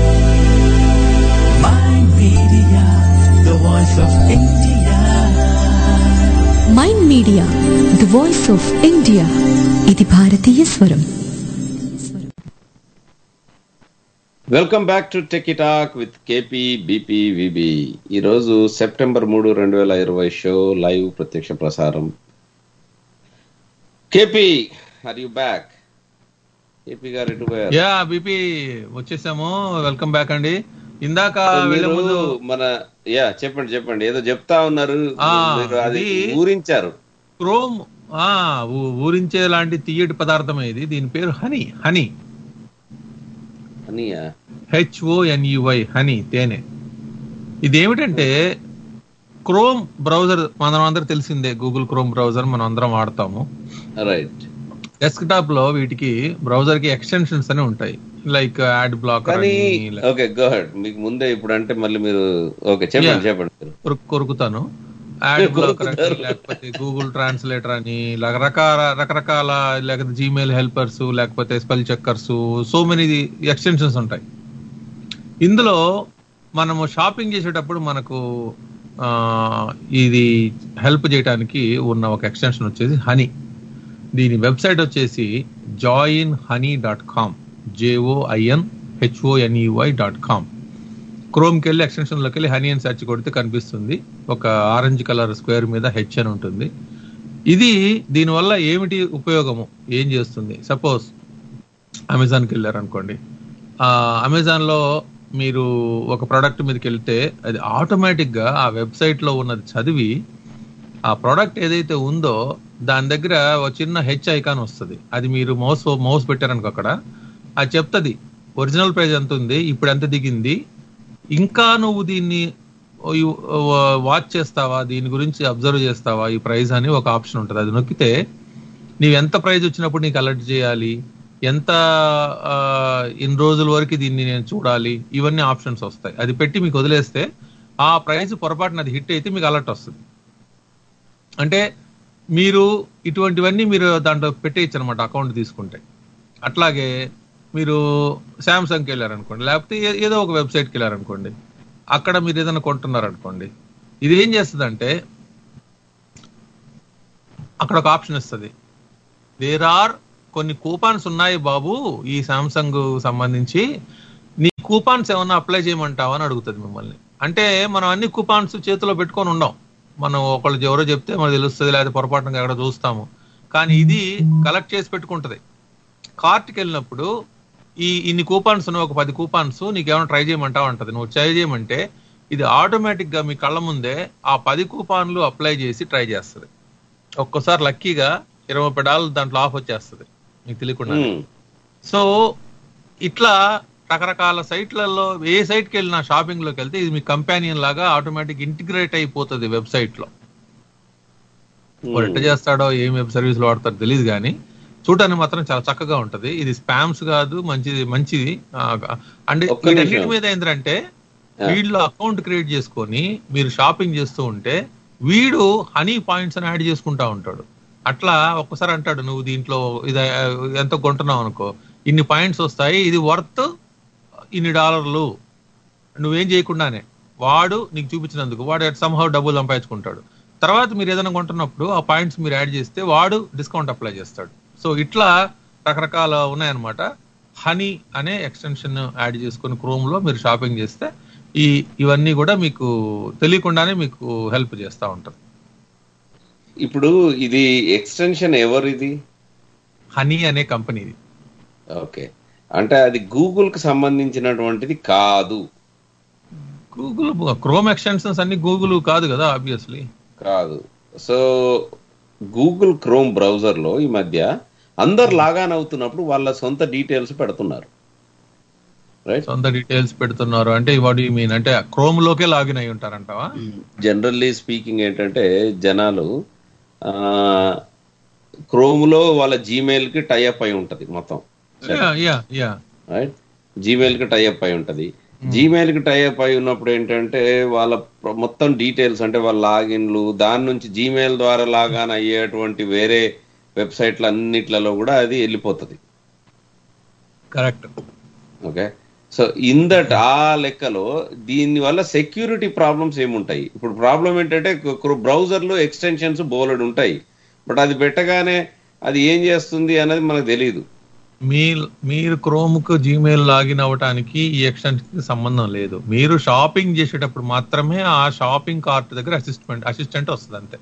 Mind Media, the voice of India. Mind media the voice of India ఇది భారతీయ స్వరం welcome back to tech talk with KP BP VB ఈరోజు సెప్టెంబర్ మూడు రెండు వేల ఇరవై షో లైవ్ ప్రత్యక్ష ప్రసారం KP are you back KP గారు ఎటు పోయారు యా బీపీ వచ్చేసాము వెల్కమ్ బ్యాక్ అండి ఇందాక మీరు వెళ్ళే ముందు మన యా చెప్పండి చెప్పండి ఏదో చెప్తా ఉన్నారు ఆ, మీరు అది ఇది- ఊరించారు క్రోమ్ ఆ ఊ- ఊరించే లాంటి తీయటి పదార్థమే ఇది దీని పేరు హనీ హనీ అనియా హెచ్ఓఎన్యువై హనీ తేనె ఇది ఏమిటంటే క్రోమ్ బ్రౌజర్ మనం అందరికి తెలిసిందే గూగుల్ క్రోమ్ బ్రౌజర్ మనం అందరం వాడతాము రైట్ డెస్క్టాప్ లో వీటికి బ్రౌజర్ కి ఎక్స్టెన్షన్స్ అని ఉంటాయి లైక్ యాడ్ బ్లాకర్ కానీ అని ఓకే గోహెడ్ మీకు ముందే ఇప్పుడు అంటే మళ్ళీ మీరు ఓకే చెప్పండి Yeah. చెప్పండి కొరు- కొరుకుతాను యాడ్ బ్లాకర్ అని కొరుకుతారు. లేకపోతే గూగుల్ ట్రాన్స్లేటర్ అని రకరకాల రకరకాల లేకపోతే జీమెయిల్ హెల్పర్స్ లేకపోతే spell checkers so many extensions ఉంటాయి ఇందులో మనము షాపింగ్ చేసేటప్పుడు మనకు ఆ, ఇది హెల్ప్ చేయడానికి ఉన్న ఒక ఎక్స్టెన్షన్ వచ్చేసి హనీ దీని వెబ్సైట్ వచ్చేసి join honey dot com J O I N H O N E Y dot com క్రోమ్కి వెళ్ళి ఎక్స్టెన్షన్లోకి వెళ్ళి హనీ అని సెర్చ్ కొడితే కనిపిస్తుంది ఒక ఆరెంజ్ కలర్ స్క్వేర్ మీద హెచ్ అని ఉంటుంది ఇది దీనివల్ల ఏమిటి ఉపయోగము ఏం చేస్తుంది సపోజ్ అమెజాన్కి వెళ్ళారు అనుకోండి ఆ అమెజాన్లో మీరు ఒక ప్రోడక్ట్ మీదకి వెళ్తే అది ఆటోమేటిక్గా ఆ వెబ్సైట్లో ఉన్నది చదివి ఆ ప్రోడక్ట్ ఏదైతే ఉందో దాని దగ్గర ఒక చిన్న హెచ్ ఐకాన్ వస్తుంది అది మీరు మౌస్ మౌస్ పెట్టారనుకో అక్కడ అది చెప్తుంది ఒరిజినల్ ప్రైస్ ఎంత ఉంది ఇప్పుడు ఎంత దిగింది ఇంకా నువ్వు దీన్ని వాచ్ చేస్తావా దీని గురించి అబ్జర్వ్ చేస్తావా ఈ ప్రైస్ అని ఒక ఆప్షన్ ఉంటుంది అది నొక్కితే నీవు ఎంత ప్రైస్ వచ్చినప్పుడు నీకు అలర్ట్ చేయాలి ఎంత ఆ, ఇన్ని రోజుల వరకు దీన్ని నేను చూడాలి ఇవన్నీ ఆప్షన్స్ వస్తాయి అది పెట్టి మీకు వదిలేస్తే ఆ ప్రైస్ పొరపాటున అది హిట్ అయితే మీకు అలర్ట్ వస్తుంది అంటే మీరు ఇటువంటివన్నీ మీరు దాంట్లో పెట్టేయచ్చు అనమాట అకౌంట్ తీసుకుంటే అట్లాగే మీరు శాంసంగ్కి వెళ్ళారనుకోండి లేకపోతే ఏ- ఏదో ఒక వెబ్సైట్కి వెళ్ళారనుకోండి అక్కడ మీరు ఏదైనా కొంటున్నారనుకోండి ఇది ఏం చేస్తుందంటే అక్కడ ఒక ఆప్షన్ ఇస్తుంది దేర్ ఆర్ కొన్ని కూపాన్స్ ఉన్నాయి బాబు ఈ సామ్సంగ్ సంబంధించి నీ కూపాన్స్ ఏమన్నా అప్లై చేయమంటావా అని అడుగుతుంది మిమ్మల్ని అంటే మనం అన్ని కూపాన్స్ చేతిలో పెట్టుకొని ఉండం మనం ఒకళ్ళు ఎవరో చెప్తే మనకు తెలుస్తుంది లేకపోతే పొరపాటున ఎక్కడ చూస్తాము కానీ ఇది కలెక్ట్ చేసి పెట్టుకుంటది కార్ట్కి వెళ్ళినప్పుడు ఈ ఇన్ని కూపాన్స్ ఉన్నాయి ఒక పది కూపాన్స్ నీకు ఏమైనా ట్రై చేయమంటావు అంటది నువ్వు ట్రై చేయమంటే ఇది ఆటోమేటిక్ గా మీ కళ్ళ ముందే ఆ పది కూపాన్లు అప్లై చేసి ట్రై చేస్తుంది ఒక్కోసారి లక్కీగా ఇరవై ముప్పై డాలర్లు దాంట్లో ఆఫ్ వచ్చేస్తుంది మీకు తెలియకుండా ఉమ్. సో ఇట్లా రకరకాల సైట్లలో ఏ సైట్కి వెళ్ళినా షాపింగ్ లోకి వెళ్తే ఇది మీ కంపానియన్ లాగా ఆటోమేటిక్ ఇంటిగ్రేట్ అయిపోతుంది వెబ్సైట్ లో వాడు ఎట్ట చేస్తాడో ఏం వెబ్ సర్వీస్ వాడతాడో తెలియదు కానీ చూడడానికి మాత్రం చాలా చక్కగా ఉంటది ఇది స్పామ్స్ కాదు మంచిది మంచిది ఆ, అంటే ఒక్క వీటన్నిటి నిమిషం. మీద ఏంటంటే వీళ్ళు అకౌంట్ క్రియేట్ చేసుకొని మీరు షాపింగ్ చేస్తూ ఉంటే వీడు హనీ పాయింట్స్ అని యాడ్ చేసుకుంటా ఉంటాడు అట్లా ఒక్కసారి అంటాడు నువ్వు దీంట్లో ఇది ఆ, ఎంత కొంటున్నావు అనుకో ఇన్ని పాయింట్స్ వస్తాయి ఇది వర్త్ ఇన్ని డాలర్లు నువ్వేం చేయకుండానే వాడు నీకు చూపించినందుకు వాడు సంహౌ డబ్బులు సంపాదించుకుంటాడు తర్వాత మీరు ఏదైనా కొంటున్నప్పుడు ఆ పాయింట్స్ మీరు యాడ్ చేస్తే వాడు డిస్కౌంట్ అప్లై చేస్తాడు సో ఇట్లా రకరకాల ఉన్నాయన్నమాట హనీ అనే ఎక్స్టెన్షన్ యాడ్ చేసుకుని క్రోమ్ లో మీరు షాపింగ్ చేస్తే ఈ ఇవన్నీ కూడా మీకు తెలియకుండానే మీకు హెల్ప్ చేస్తూ ఉంటారు ఇప్పుడు ఇది ఎక్స్టెన్షన్ ఎవరిది హనీ అనే కంపెనీ ఇది ఓకే అంటే అది గూగుల్ కి సంబంధించినటువంటిది కాదు గూగుల్ క్రోమ్ ఎక్స్టెన్షన్స్ అన్ని గూగుల్ కాదు కదా ఆబ్వియస్లీ కాదు సో గూగుల్ క్రోమ్ బ్రౌజర్ లో ఈ మధ్య అందరు లాగాన్ అవుతున్నప్పుడు వాళ్ళ సొంత డీటెయిల్స్ పెడుతున్నారు రైట్ సొంత డీటెయిల్స్ పెడుతున్నారు అంటే వాడు మీన్ అంటే క్రోమ్ లోకే లాగిన్ అయి ఉంటారంటావా జనరల్లీ స్పీకింగ్ ఏంటంటే జనాలు క్రోమ్ లో వాళ్ళ జీమెయిల్ కి టైఅప్ అయి ఉంటది మొత్తం yeah yeah yeah right Gmail కి టైఅప్ అయి ఉంటది జీమెయిల్ కి టైఅప్ అయి ఉన్నప్పుడు ఏంటంటే వాళ్ళ ప్ర- మొత్తం డీటెయిల్స్ అంటే వాళ్ళ లాగిన్లు దాని నుంచి జీమెయిల్ ద్వారా లాగాన్ అయ్యేటువంటి వేరే వెబ్సైట్లు అన్నిట్లలో కూడా అది వెళ్ళిపోతుంది correct okay so in that ఆ లెక్కలో దీని వల్ల సెక్యూరిటీ ప్రాబ్లమ్స్ ఏముంటాయి ఇప్పుడు ప్రాబ్లం ఏంటంటే బ్రౌజర్ లో ఎక్స్టెన్షన్స్ బోలెడు ఉంటాయి బట్ అది పెట్టగానే అది ఏం చేస్తుంది అనేది మనకు తెలియదు మీ మీరు క్రోమ్ కు జీమెయిల్ లాగిన్ అవ్వటానికి ఈ ఎక్స్టెన్షన్ కి సంబంధం లేదు మీరు షాపింగ్ చేసేటప్పుడు మాత్రమే ఆ షాపింగ్ కార్ట్ దగ్గర అసిస్టెంట్ అసిస్టెంట్ వస్తుంది అంతే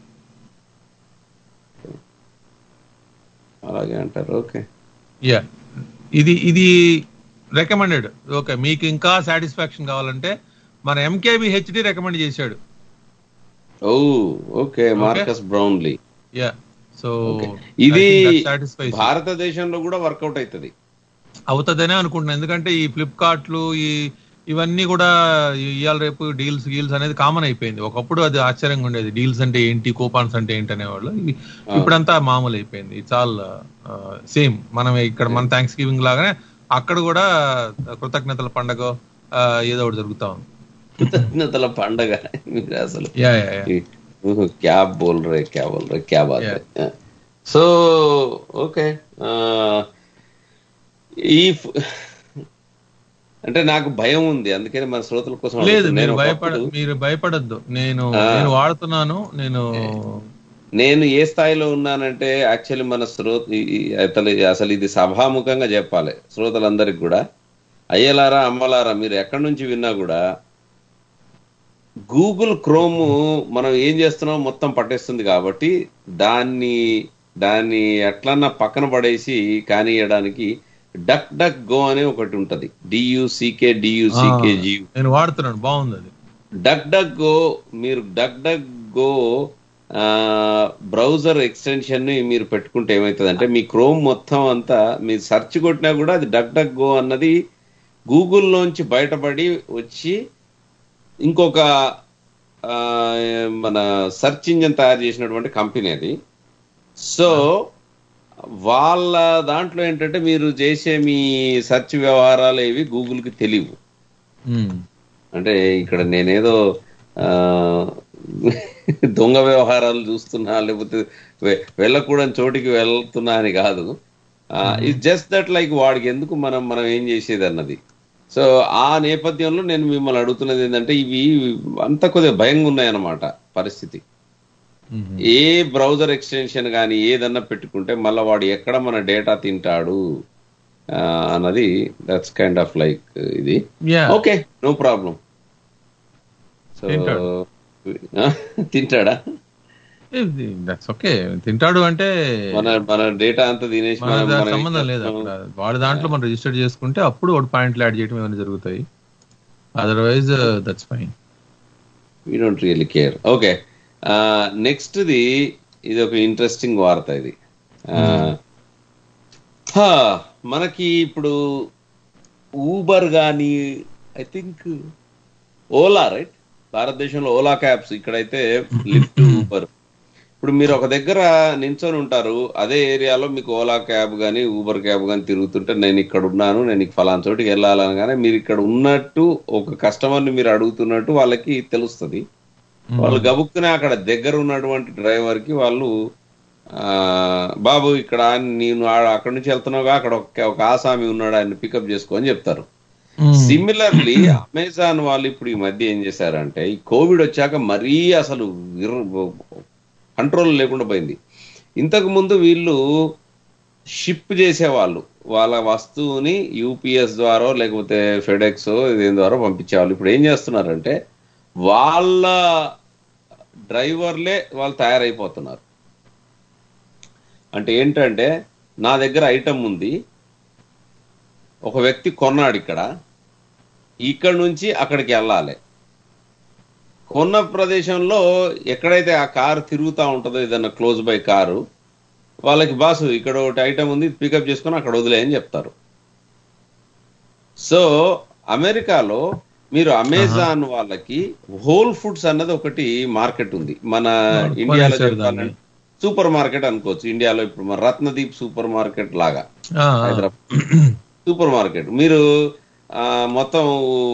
అలాగే అంటారు ఓకే యా ఇది ఇది రికమెండెడ్ ఓకే మీకు ఇంకా సాటిస్ఫాక్షన్ కావాలంటే మన ఎంకేబి హెచ్డి రికమెండ్ చేశాడు oh okay Marques Brownlee yeah so ఇది సాటిస్ఫైస్ భారతదేశంలో కూడా వర్కౌట్ అవుతుంది అవుతుందనే అనుకుంటున్నాను ఎందుకంటే ఈ ఫ్లిప్కార్ట్లు ఈ ఇవన్నీ కూడా ఇవాళ రేపు డీల్స్ గీల్స్ అనేది కామన్ అయిపోయింది ఒకప్పుడు అది ఆశ్చర్యంగా ఉండేది డీల్స్ అంటే ఏంటి కూపాన్స్ అంటే ఏంటి అనేవాళ్ళు ఇవి ఇప్పుడంతా మామూలు అయిపోయింది ఇట్స్ ఆల్ సేమ్ మనం ఇక్కడ మన థ్యాంక్స్ గివింగ్ లాగానే అక్కడ కూడా కృతజ్ఞతల పండగ ఆ, ఏదో ఒకటి జరుగుతా ఉంది కృతజ్ఞతల పండగ మీరు అసలు యా యా యా ओह, क्या बोल रहे क्या बोल रहे क्या बात है సో ఓకే ఈ ఫ్- అంటే నాకు భయం ఉంది అందుకని మన శ్రోతల కోసం లేదు అడుగుతున్నా. మీరు నేను భయపడ ఒకప్పుడు- మీరు భయపడద్దు నేను ఆ. నేను వాడుతున్నాను నేను నేను ఏ స్థాయిలో ఉన్నానంటే యాక్చువల్లీ మన శ్రోత ఈ- ఈ అసలు అసలు ఇది సభాముఖంగా చెప్పాలి శ్రోతలందరికి కూడా అయ్యలారా అమ్మలారా మీరు ఎక్కడి నుంచి విన్నా కూడా గూగుల్ క్రోమ్ మనం ఏం చేస్తున్నాం మొత్తం పట్టేస్తుంది కాబట్టి దాన్ని దాన్ని ఎట్లన్నా పక్కన పడేసి కానియడానికి డక్ డక్ గో అనే ఒకటి ఉంటది డియుసికే డియుసికే జీ నేను వాడుతున్నాను బాగుంది అది డక్ డక్ గో మీరు duck duck go browser extension ని మీరు పెట్టుకుంటే ఏమవుతుంది అంటే మీ క్రోమ్ మొత్తం అంతా మీరు సెర్చ్ కొట్టినా కూడా అది డక్ డక్ గో అన్నది గూగుల్లోంచి బయటపడి వచ్చి ఇంకొక ఆ, మన సెర్చ్ ఇంజిన్ తయారు చేసినటువంటి కంపెనీ అది సో వాళ్ళ దాంట్లో ఏంటంటే మీరు చేసే మీ సెర్చ్ వ్యవహారాలు ఏవి గూగుల్కి తెలియవు మ్మ్. అంటే ఇక్కడ నేనేదో ఆ, దొంగ వ్యవహారాలు చూస్తున్నా లేకపోతే వె- వెళ్ళకూడని చోటికి వెళ్తున్నా అని కాదు ఇట్ జస్ట్ దట్ లైక్ వాడికి ఎందుకు మనం మనం ఏం చేసేది అన్నది సో ఆ నేపథ్యంలో నేను మిమ్మల్ని అడుగుతున్నది ఏంటంటే ఇవి అంత కొద్దిగా భయంగా ఉన్నాయన్నమాట పరిస్థితి ఏ బ్రౌజర్ ఎక్స్టెన్షన్ కానీ ఏదన్నా పెట్టుకుంటే మళ్ళీ వాడు ఎక్కడ మన డేటా తింటాడు ఆ, అన్నది దట్స్ కైండ్ ఆఫ్ లైక్ ఇది Yeah. Okay no problem so తింటాడు. తింటాడా దట్స్ ఓకే తింటాడు అంటే మన మన డేటా అంతా తినేసి మన మనం- దా- మనం ఏం సంబంధం లేదు చేస్తాం? అక్కడ వాడి దాంట్లో మనం రిజిస్టర్ చేసుకుంటే అప్పుడు వాడు పాయింట్లు యాడ్ చేయడం ఏమైనా జరుగుతాయి otherwise that's fine we don't really care okay next the ఇది ఒక ఇంట్రెస్టింగ్ వార్త ఇది ఆ, హా, మనకి ఇప్పుడు ఊబర్ కానీ ఐ థింక్ ఓలా రైట్ భారతదేశంలో ఓలా క్యాబ్స్ ఇక్కడైతే లిఫ్ట్ ఊబర్ ఇప్పుడు మీరు ఒక దగ్గర నించొని ఉంటారు అదే ఏరియాలో మీకు ఓలా క్యాబ్ కానీ ఊబర్ క్యాబ్ కానీ తిరుగుతుంటే నేను ఇక్కడ ఉన్నాను నేను ఇక ఫలానా చోటికి వెళ్ళాలనగానే మీరు ఇక్కడ ఉన్నట్టు ఒక కస్టమర్ని మీరు అడుగుతున్నట్టు వాళ్ళకి తెలుస్తుంది వాళ్ళు గబుక్కునే అక్కడ దగ్గర ఉన్నటువంటి డ్రైవర్ కి వాళ్ళు ఆ, బాబు ఇక్కడ నేను ఆ- అక్కడి నుంచి వెళ్తున్నావుగా అక్కడ ఒక ఒక ఆసామి ఉన్నాడు ఆయన పికప్ చేసుకో అని చెప్తారు సిమిలర్లీ అమెజాన్ వాళ్ళు ఇప్పుడు ఈ మధ్య ఏం చేశారంటే ఈ కోవిడ్ వచ్చాక మరీ అసలు కంట్రోల్ లేకుండా పోయింది ఇంతకు ముందు వీళ్ళు షిప్ చేసేవాళ్ళు వాళ్ళ వస్తువుని యూపీఎస్ ద్వారా లేకపోతే ఫెడెక్స్ దేని ద్వారా పంపించేవాళ్ళు ఇప్పుడు ఏం చేస్తున్నారంటే వాళ్ళ డ్రైవర్లే వాళ్ళు తయారైపోతున్నారు అంటే ఏంటంటే నా దగ్గర ఐటమ్ ఉంది ఒక వ్యక్తి కొన్నాడు ఇక్కడ ఇక్కడ నుంచి అక్కడికి వెళ్ళాలి కొన్న ప్రదేశంలో ఎక్కడైతే ఆ కారు తిరుగుతూ ఉంటుందో ఏదన్నా క్లోజ్ బై కారు వాళ్ళకి బాసు ఇక్కడ ఒకటి ఐటమ్ ఉంది పికప్ చేసుకొని అక్కడ వదిలే అని చెప్తారు సో అమెరికాలో మీరు అమెజాన్ వాళ్ళకి హోల్ ఫుడ్స్ అన్నది ఒకటి మార్కెట్ ఉంది మన ఇండియాలో కొనేసారు చెప్పాలంటే సూపర్ మార్కెట్ అనుకోవచ్చు ఇండియాలో ఇప్పుడు మన రత్నదీప్ సూపర్ మార్కెట్ లాగా ఆ, ఆ. హైదరాబాద్ సూపర్ మార్కెట్ మీరు ఆ, మొత్తం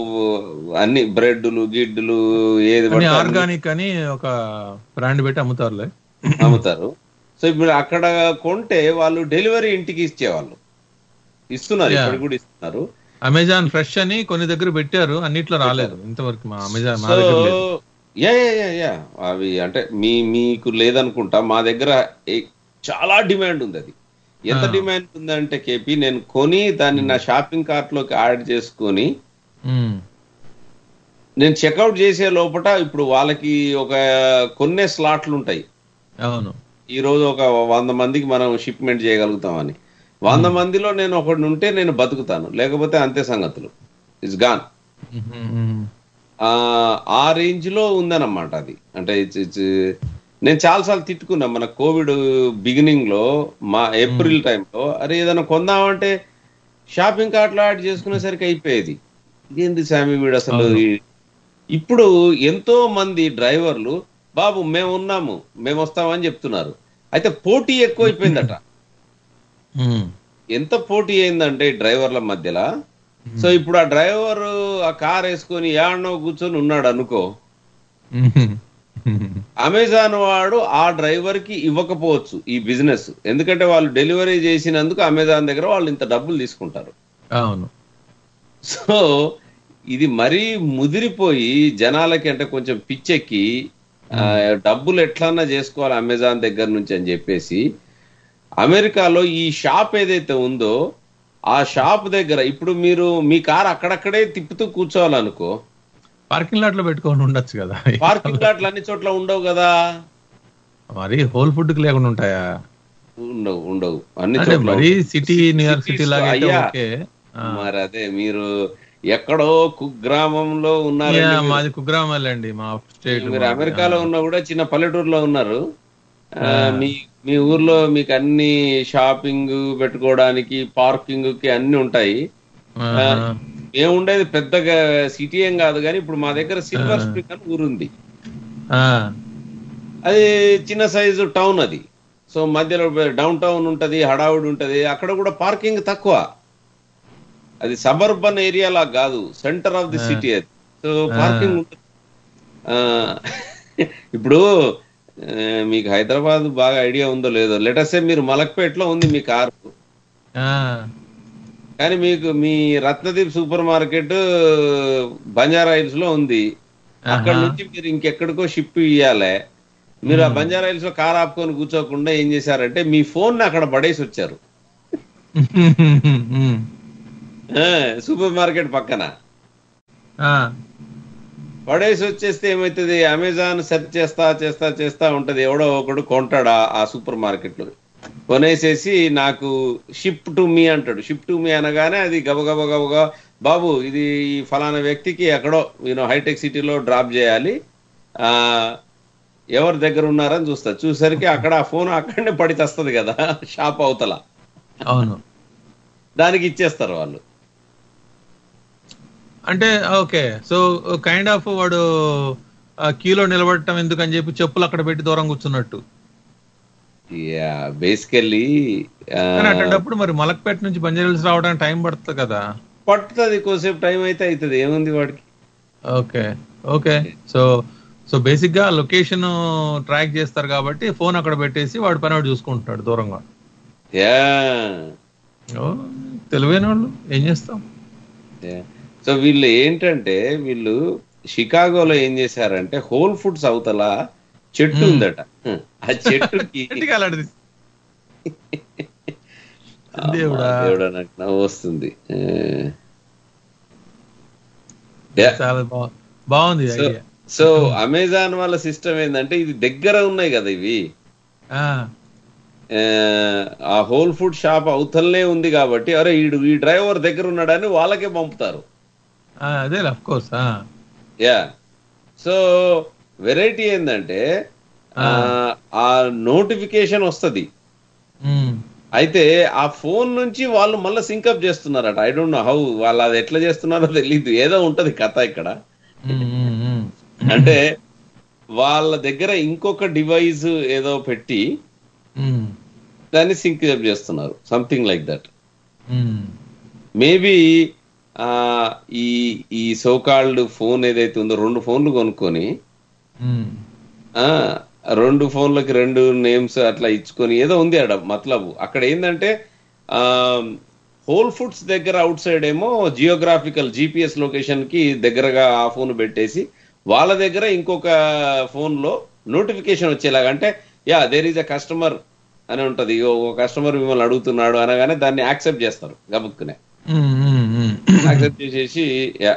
అన్ని బ్రెడ్లు గిడ్డులు ఏది అని పడితే అన్ని ఆర్గానిక్ అని ఒక బ్రాండ్ పెట్టి అమ్ముతారులే అమ్ముతారు సో ఇప్పుడు అక్కడ కొంటే వాళ్ళు డెలివరీ ఇంటికి ఇచ్చేవాళ్ళు ఇస్తున్నారు Yeah. ఇక్కడ కూడా ఇస్తున్నారు అమెజాన్ ఫ్రెష్ అని కొన్ని దగ్గర పెట్టారు అన్నిట్లో రాలేదు ఇంతవరకు మా అమెజాన్ మా సో దగ్గర లేదు యా యా యా యా అవి అంటే మీ మీకు లేదనుకుంటా మా దగ్గర ఏ- చాలా డిమాండ్ ఉంది అది ఎంత ఆ. డిమాండ్ ఉందంటే కేపీ నేను కొని దాన్ని నా షాపింగ్ కార్ట్ లోకి యాడ్ చేసుకొని మ్మ్. నేను చెక్అవుట్ చేసే లోపల ఇప్పుడు వాళ్ళకి ఒక కొన్నే స్లాట్లు ఉంటాయి అవును ఈ రోజు ఒక వంద మందికి మనం షిప్మెంట్ చేయగలుగుతామని వంద మందిలో నేను ఒకటి ఉంటే నేను బతుకుతాను లేకపోతే అంతే సంగతులు ఇట్స్ గాన్ మ్మ్, మ్మ్. ఆ ఆ రేంజ్ లో ఉందన్నమాట అది అంటే it's- it's, నేను చాలాసార్లు తిట్టుకున్నా మన కోవిడ్ బిగినింగ్ లో మా ఏప్రిల్ టైంలో అరే ఏదైనా కొందామంటే షాపింగ్ కార్ట్ లో యాడ్ చేసుకునేసరికి అయిపోయేది ఇదేంది సామి వీడు అసలు ఈ- ఇప్పుడు ఎంతో మంది డ్రైవర్లు బాబు మేము ఉన్నాము మేము వస్తామని చెప్తున్నారు అయితే పోటీ ఎక్కువైపోయిందట మ్మ్. ఎంత పోటీ అయిందంటే ఈ డ్రైవర్ల మధ్యలో సో ఇప్పుడు ఆ డ్రైవర్ ఆ కార్ వేసుకొని యాడనో కూర్చొని ఉన్నాడు అనుకో మ్మ్. అమెజాన్ వాడు ఆ డ్రైవర్ కి ఇవ్వకపోవచ్చు ఈ బిజినెస్ ఎందుకంటే వాళ్ళు డెలివరీ చేసినందుకు అమెజాన్ దగ్గర వాళ్ళు ఇంత డబ్బులు తీసుకుంటారు అవును సో ఇది మరీ ముదిరిపోయి జనాలకి అంటే కొంచెం పిచ్చెక్కి ఆ, డబ్బులు ఎట్లన్నా చేసుకోవాలి అమెజాన్ దగ్గర నుంచి అని చెప్పేసి అమెరికాలో ఈ షాప్ ఏదైతే ఉందో ఆ షాప్ దగ్గర ఇప్పుడు మీరు మీ కార్ అక్కడక్కడే తిప్పుతూ కూర్చోవాలనుకో పార్కింగ్ లాట్ లో పెట్టుకొని ఉండొచ్చు కదా పార్కింగ్ లాట్లు అన్ని చోట్ల ఉండవు కదా మరి హోల్ ఫుడ్ కి లేకుండా ఉంటాయా ఉండవు ఉండవు అన్ని అంటే చోట్ల మరీ ఉండవు. సిటీ న్యూయార్క్ సిటీ Cities లో, లాగా అయితే అయ్యా, ఓకే ఆ. మరి అదే మీరు ఎక్కడో కుగ్రామంలో యా, ఉన్నారండి మీరు. మాది కుగ్రామాలండి మా స్టేట్ మీరు అమెరికాలో ఉన్నా కూడా చిన్న పల్లెటూరులో ఉన్నారు ఆ, ఆ. మీ మీ ఊర్లో మీకు అన్ని షాపింగ్ పెట్టుకోవడానికి పార్కింగ్ కి అన్ని ఉంటాయి ఆ, మేము ఉండేది పెద్దగా సిటీ ఏం కాదు కానీ ఇప్పుడు మా దగ్గర సిల్వర్ స్ప్రింగ్ అని ఊరుంది అది చిన్న సైజు టౌన్ అది సో మధ్యలో డౌన్ టౌన్ ఉంటది హడావుడి ఉంటది అక్కడ కూడా పార్కింగ్ తక్కువ అది సబర్బన్ ఏరియా లా కాదు సెంటర్ ఆఫ్ ది ఆ. సిటీ అది సో పార్కింగ్ ఉంటుంది ఆ, ఇప్పుడు ఆ, మీకు హైదరాబాద్ బాగా ఐడియా ఉందో లేదో లెటర్సే మీరు మలక్పేటలో ఉంది మీ కారు ఆ, కానీ మీకు మీ రత్నదీప్ సూపర్ మార్కెట్ బంజారా హిల్స్ లో ఉంది అక్కడ ఆహా. నుంచి మీరు ఇంకెక్కడికో షిప్ ఇయ్యాలి మీరు ఆ బంజారా హిల్స్ లో కార్ ఆపుకొని కూర్చోకుండా ఏం చేశారంటే మీ ఫోన్ అక్కడ పడేసి వచ్చారు ఉమ్, ఆ, సూపర్ మార్కెట్ పక్కన ఆ, పడేసి వచ్చేస్తే ఏమవుతుంది అమెజాన్ సెర్చ్ చేస్తా చేస్తా చేస్తా ఉంటది ఎవడో ఒకడు కొంటాడు ఆ- ఆ సూపర్ మార్కెట్ లో కొనేసేసి నాకు షిప్ టు మీ అంటాడు షిప్ టు మీ అనగానే అది గబగబ గబగబా బాబు ఇది ఈ ఫలానా వ్యక్తికి ఎక్కడో నేను హైటెక్ సిటీలో డ్రాప్ చేయాలి ఆ ఎవరి దగ్గర ఉన్నారని చూస్తా చూసరికి అక్కడ ఆ ఫోన్ అక్కడనే పడి తెస్తుంది కదా షాప్ అవతల అవును దానికి ఇచ్చేస్తారు వాళ్ళు అంటే ఓకే సో కైండ్ ఆఫ్ వాడు ఆ క్యూలో నిలబడటం ఎందుకని చెప్పి చెప్పులు అక్కడ పెట్టి దూరం కూర్చున్నట్టు యా బేసికల్లీ కానీ అట్లాంటప్పుడు మరి మలక్పేట నుంచి బంజారాల్స్ రావడానికి టైం పడుతుంది కదా పట్టుతుంది కోసేపు టైం అయితే అవుతుంది ఏముంది వాడికి okay okay so so basic గా లొకేషన్ ట్రాక్ చేస్తారు కాబట్టి ఫోన్ అక్కడ పెట్టేసి వాడి పని వాడు చూసుకుంటున్నాడు దూరంగా యా ఓ, తెలివైన వాళ్ళు ఏం చేస్తాం సో వీళ్ళు ఏంటంటే వీళ్ళు షికాగోలో ఏం చేశారంటే హోల్ ఫుడ్స్ అవతల చెట్టు ఉందట ఆ చెట్టుకి ఇంటికి అలాంటిది దేవుడా. అమ్మా, దేవుడా నాకు నవ్వు వస్తుంది ఆ. Yeah. చాలా బా- బాగుంది సో ఐడియా సో అమెజాన్ వాళ్ళ సిస్టమ్ ఏంటంటే ఇది దగ్గర ఉన్నాయి కదా ఇవి ఆ, ఆ హోల్ ఫుడ్ షాప్ అవతలనే ఉంది కాబట్టి అరే ఈడు ఈ డ్రైవర్ దగ్గర ఉన్నాడని వాళ్ళకే పంపుతారు అదే of course yeah so variety ఏంటంటే ఆ, ఆ నోటిఫికేషన్ వస్తది అయితే ఆ ఫోన్ నుంచి వాళ్ళు మళ్ళీ సింకప్ చేస్తున్నారట ఐ డోంట్ నో హౌ వాళ్ళు అది ఎట్లా చేస్తున్నారో తెలియదు ఏదో ఉంటది కథ ఇక్కడ అంటే వాళ్ళ దగ్గర ఇంకొక డివైస్ ఏదో పెట్టి దాన్ని సింక్ చేస్తున్నారు సంథింగ్ లైక్ దట్ మేబీ ఈ ఈ సోకాల్డ్ ఫోన్ ఏదైతే ఉందో రెండు ఫోన్లు కొనుక్కొని ఆ రెండు ఫోన్లకి రెండు నేమ్స్ అట్లా ఇచ్చుకొని ఏదో ఉంది ఆడ మతలబు అక్కడ ఏంటంటే ఆ హోల్ ఫుడ్స్ దగ్గర అవుట్ సైడ్ ఏమో జియోగ్రాఫికల్ జిపిఎస్ లొకేషన్ కి దగ్గరగా ఆ ఫోన్ పెట్టేసి వాళ్ళ దగ్గర ఇంకొక ఫోన్ లో నోటిఫికేషన్ వచ్చేలాగా అంటే yeah there is a customer అని ఉంటది ఒక కస్టమర్ మిమ్మల్ని అడుగుతున్నాడు అనగానే దాన్ని యాక్సెప్ట్ చేస్తారు గబుక్కునే యాక్సెప్ట్ చేసేసి యా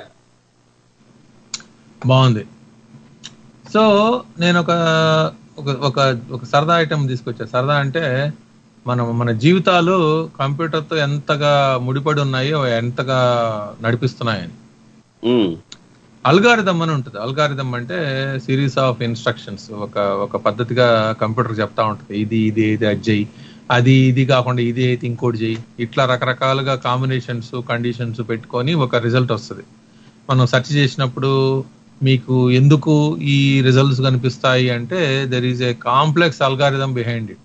బాగుంది సో నేను ఒక ఒక ఒక ఒక సరదా ఐటమ్ తీసుకొచ్చా సరదా అంటే మనం మన జీవితాలు కంప్యూటర్తో ఎంతగా ముడిపడి ఉన్నాయో ఎంతగా నడిపిస్తున్నాయని అల్గారిథం అని ఉంటుంది అల్గారిథం అంటే సిరీస్ ఆఫ్ ఇన్స్ట్రక్షన్స్ ఒక ఒక పద్ధతిగా కంప్యూటర్ చెప్తా ఉంటుంది ఇది ఇది ఇది అది చెయ్యి అది ఇది కాకుండా ఇది అయితే ఇంకోటి చెయ్యి ఇట్లా రకరకాలుగా కాంబినేషన్స్ కండిషన్స్ పెట్టుకొని ఒక రిజల్ట్ వస్తుంది మనం సెర్చ్ చేసినప్పుడు మీకు ఎందుకు ఈ రిజల్ట్స్ కనిపిస్తాయి అంటే there is a complex algorithm behind it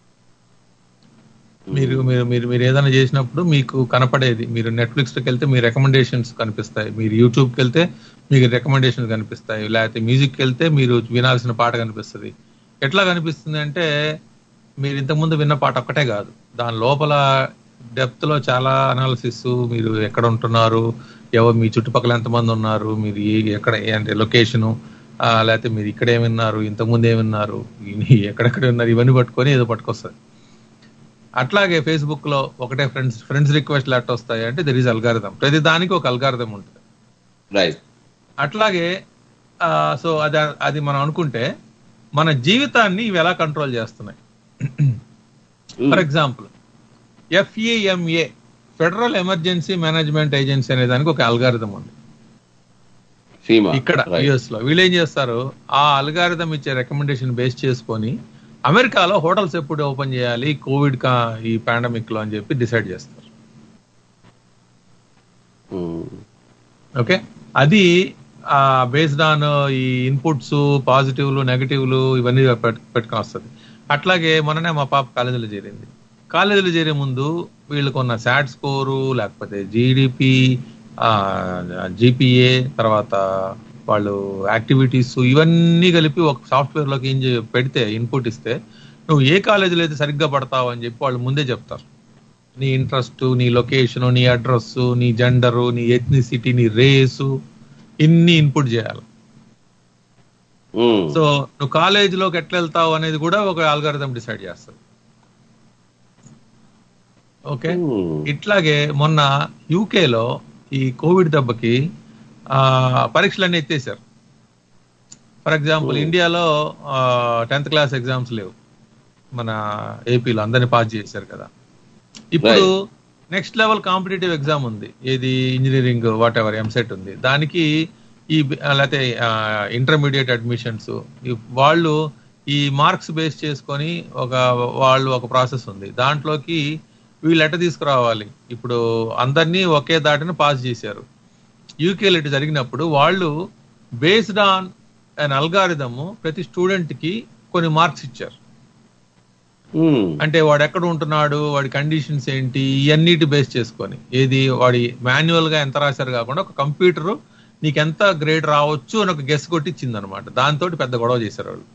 మీరు మీరు మీరు మీరు ఏదైనా చేసినప్పుడు మీకు కనపడేది మీరు నెట్ఫ్లిక్స్కి వెళ్తే మీ రికమెండేషన్స్ కనిపిస్తాయి మీరు యూట్యూబ్కి వెళ్తే మీకు రికమెండేషన్స్ కనిపిస్తాయి లేకపోతే మ్యూజిక్కి వెళ్తే మీరు వినాల్సిన పాట కనిపిస్తుంది ఎట్లా కనిపిస్తుంది అంటే మీరు ఇంతకుముందు విన్న పాట ఒక్కటే కాదు దాని లోపల డెప్త్ లో చాలా అనాలిసిస్ మీరు ఎక్కడ ఉంటున్నారు ఎవరు మీ చుట్టుపక్కల ఎంతమంది ఉన్నారు మీరు ఏ- ఎక్కడ ఏ- అంటే లొకేషను లేకపోతే మీరు ఇక్కడ ఏమిన్నారు ఇంతకుముందు ఏమిన్నారు ఈ- ఎక్కడెక్కడ ఉన్నారు ఇవన్నీ పట్టుకొని ఏదో పట్టుకొస్తుంది అట్లాగే ఫేస్బుక్ లో ఒకటే ఫ్రెండ్స్ ఫ్రెండ్స్ రిక్వెస్ట్ లెట్ వస్తాయి అంటే దర్ ఈజ్ అల్గారిథం ప్రతి దానికి ఒక అల్గారిథం ఉంటుంది రైట్ అట్లాగే సో అది అది మనం అనుకుంటే మన జీవితాన్ని ఇవి ఎలా కంట్రోల్ చేస్తున్నాయి for example F A M A federal emergency management agency అనే దానికి ఒక అల్గారిథం ఉంది ఫీమా ఇక్కడ యుఎస్ లో వీళ్ళు ఏం చేస్తారు ఆ అల్గారిథం ఇచ్చే రికమెండేషన్ బేస్ చేసుకొని అమెరికాలో హోటల్స్ ఎప్పుడు ఓపెన్ చేయాలి కోవిడ్ కా ఈ పాండమిక్ లో అని చెప్పి డిసైడ్ చేస్తారు ఓకే అది బేస్డ్ ఆన్ ఈ ఇన్పుట్స్ పాజిటివ్లు నెగటివ్లు ఇవన్నీ పెట్- పెట్టుకొని వస్తుంది అట్లాగే మొన్ననే మా పాప కాలేజీలో చేరింది కాలేజీలో చేరే ముందు వీళ్ళకున్న శాట్ స్కోరు లేకపోతే జీడిపి జీపీఏ తర్వాత వాళ్ళు యాక్టివిటీస్ ఇవన్నీ కలిపి ఒక సాఫ్ట్వేర్ లోకి ఏం చే- పెడితే ఇన్పుట్ ఇస్తే నువ్వు ఏ కాలేజీలో అయితే సరిగ్గా పడతావు అని చెప్పి వాళ్ళు ముందే చెప్తారు నీ ఇంట్రెస్ట్ నీ లొకేషన్ నీ అడ్రస్ నీ జెండరు నీ ఎథ్నిసిటీ నీ రేసు ఇన్ని ఇన్పుట్ చేయాలి ఉమ్. సో నువ్వు కాలేజీలోకి ఎట్లా వెళ్తావు అనేది కూడా ఒక ఆల్గారిథం డిసైడ్ చేస్తుంది ఓకే ఉమ్. ఇట్లాగే మొన్న యూకేలో ఈ కోవిడ్ దెబ్బకి ఆ, పరీక్షలన్నీ ఎత్తేసారు ఫర్ ఎగ్జాంపుల్ ఇండియాలో టెన్త్ క్లాస్ ఎగ్జామ్స్ లేవు మన ఏపీలో అందరిని పాస్ చేశారు కదా ఇప్పుడు నెక్స్ట్ లెవెల్ కాంపిటేటివ్ ఎగ్జామ్ ఉంది ఏది ఇంజనీరింగ్ వాట్ ఎవర్ ఎంసెట్ ఉంది దానికి ఈ బి- లేకపోతే ఇంటర్మీడియట్ అడ్మిషన్స్ వాళ్ళు ఈ మార్క్స్ బేస్ చేసుకొని ఒక వాళ్ళు ఒక ప్రాసెస్ ఉంది దాంట్లోకి వీళ్ళు ఎట్ట తీసుకురావాలి ఇప్పుడు అందరినీ ఒకే దాటిని పాస్ చేశారు యూకేలో ఇటు జరిగినప్పుడు వాళ్ళు బేస్డ్ ఆన్ అన్ అల్గారిథమ్ ప్రతి స్టూడెంట్ కి కొన్ని మార్క్స్ ఇచ్చారు ఉమ్. అంటే వాడు ఎక్కడ ఉంటున్నాడు వాడి కండిషన్స్ ఏంటి ఇవన్నిటి బేస్ చేసుకొని ఏది వాడి మాన్యువల్ గా ఎంత రాశారు కాకుండా ఒక కంప్యూటర్ నీకు ఎంత గ్రేడ్ రావచ్చు అని ఒక గెస్ కొట్టి ఇచ్చింది అనమాట దాంతో పెద్ద గొడవ చేశారు వాళ్ళు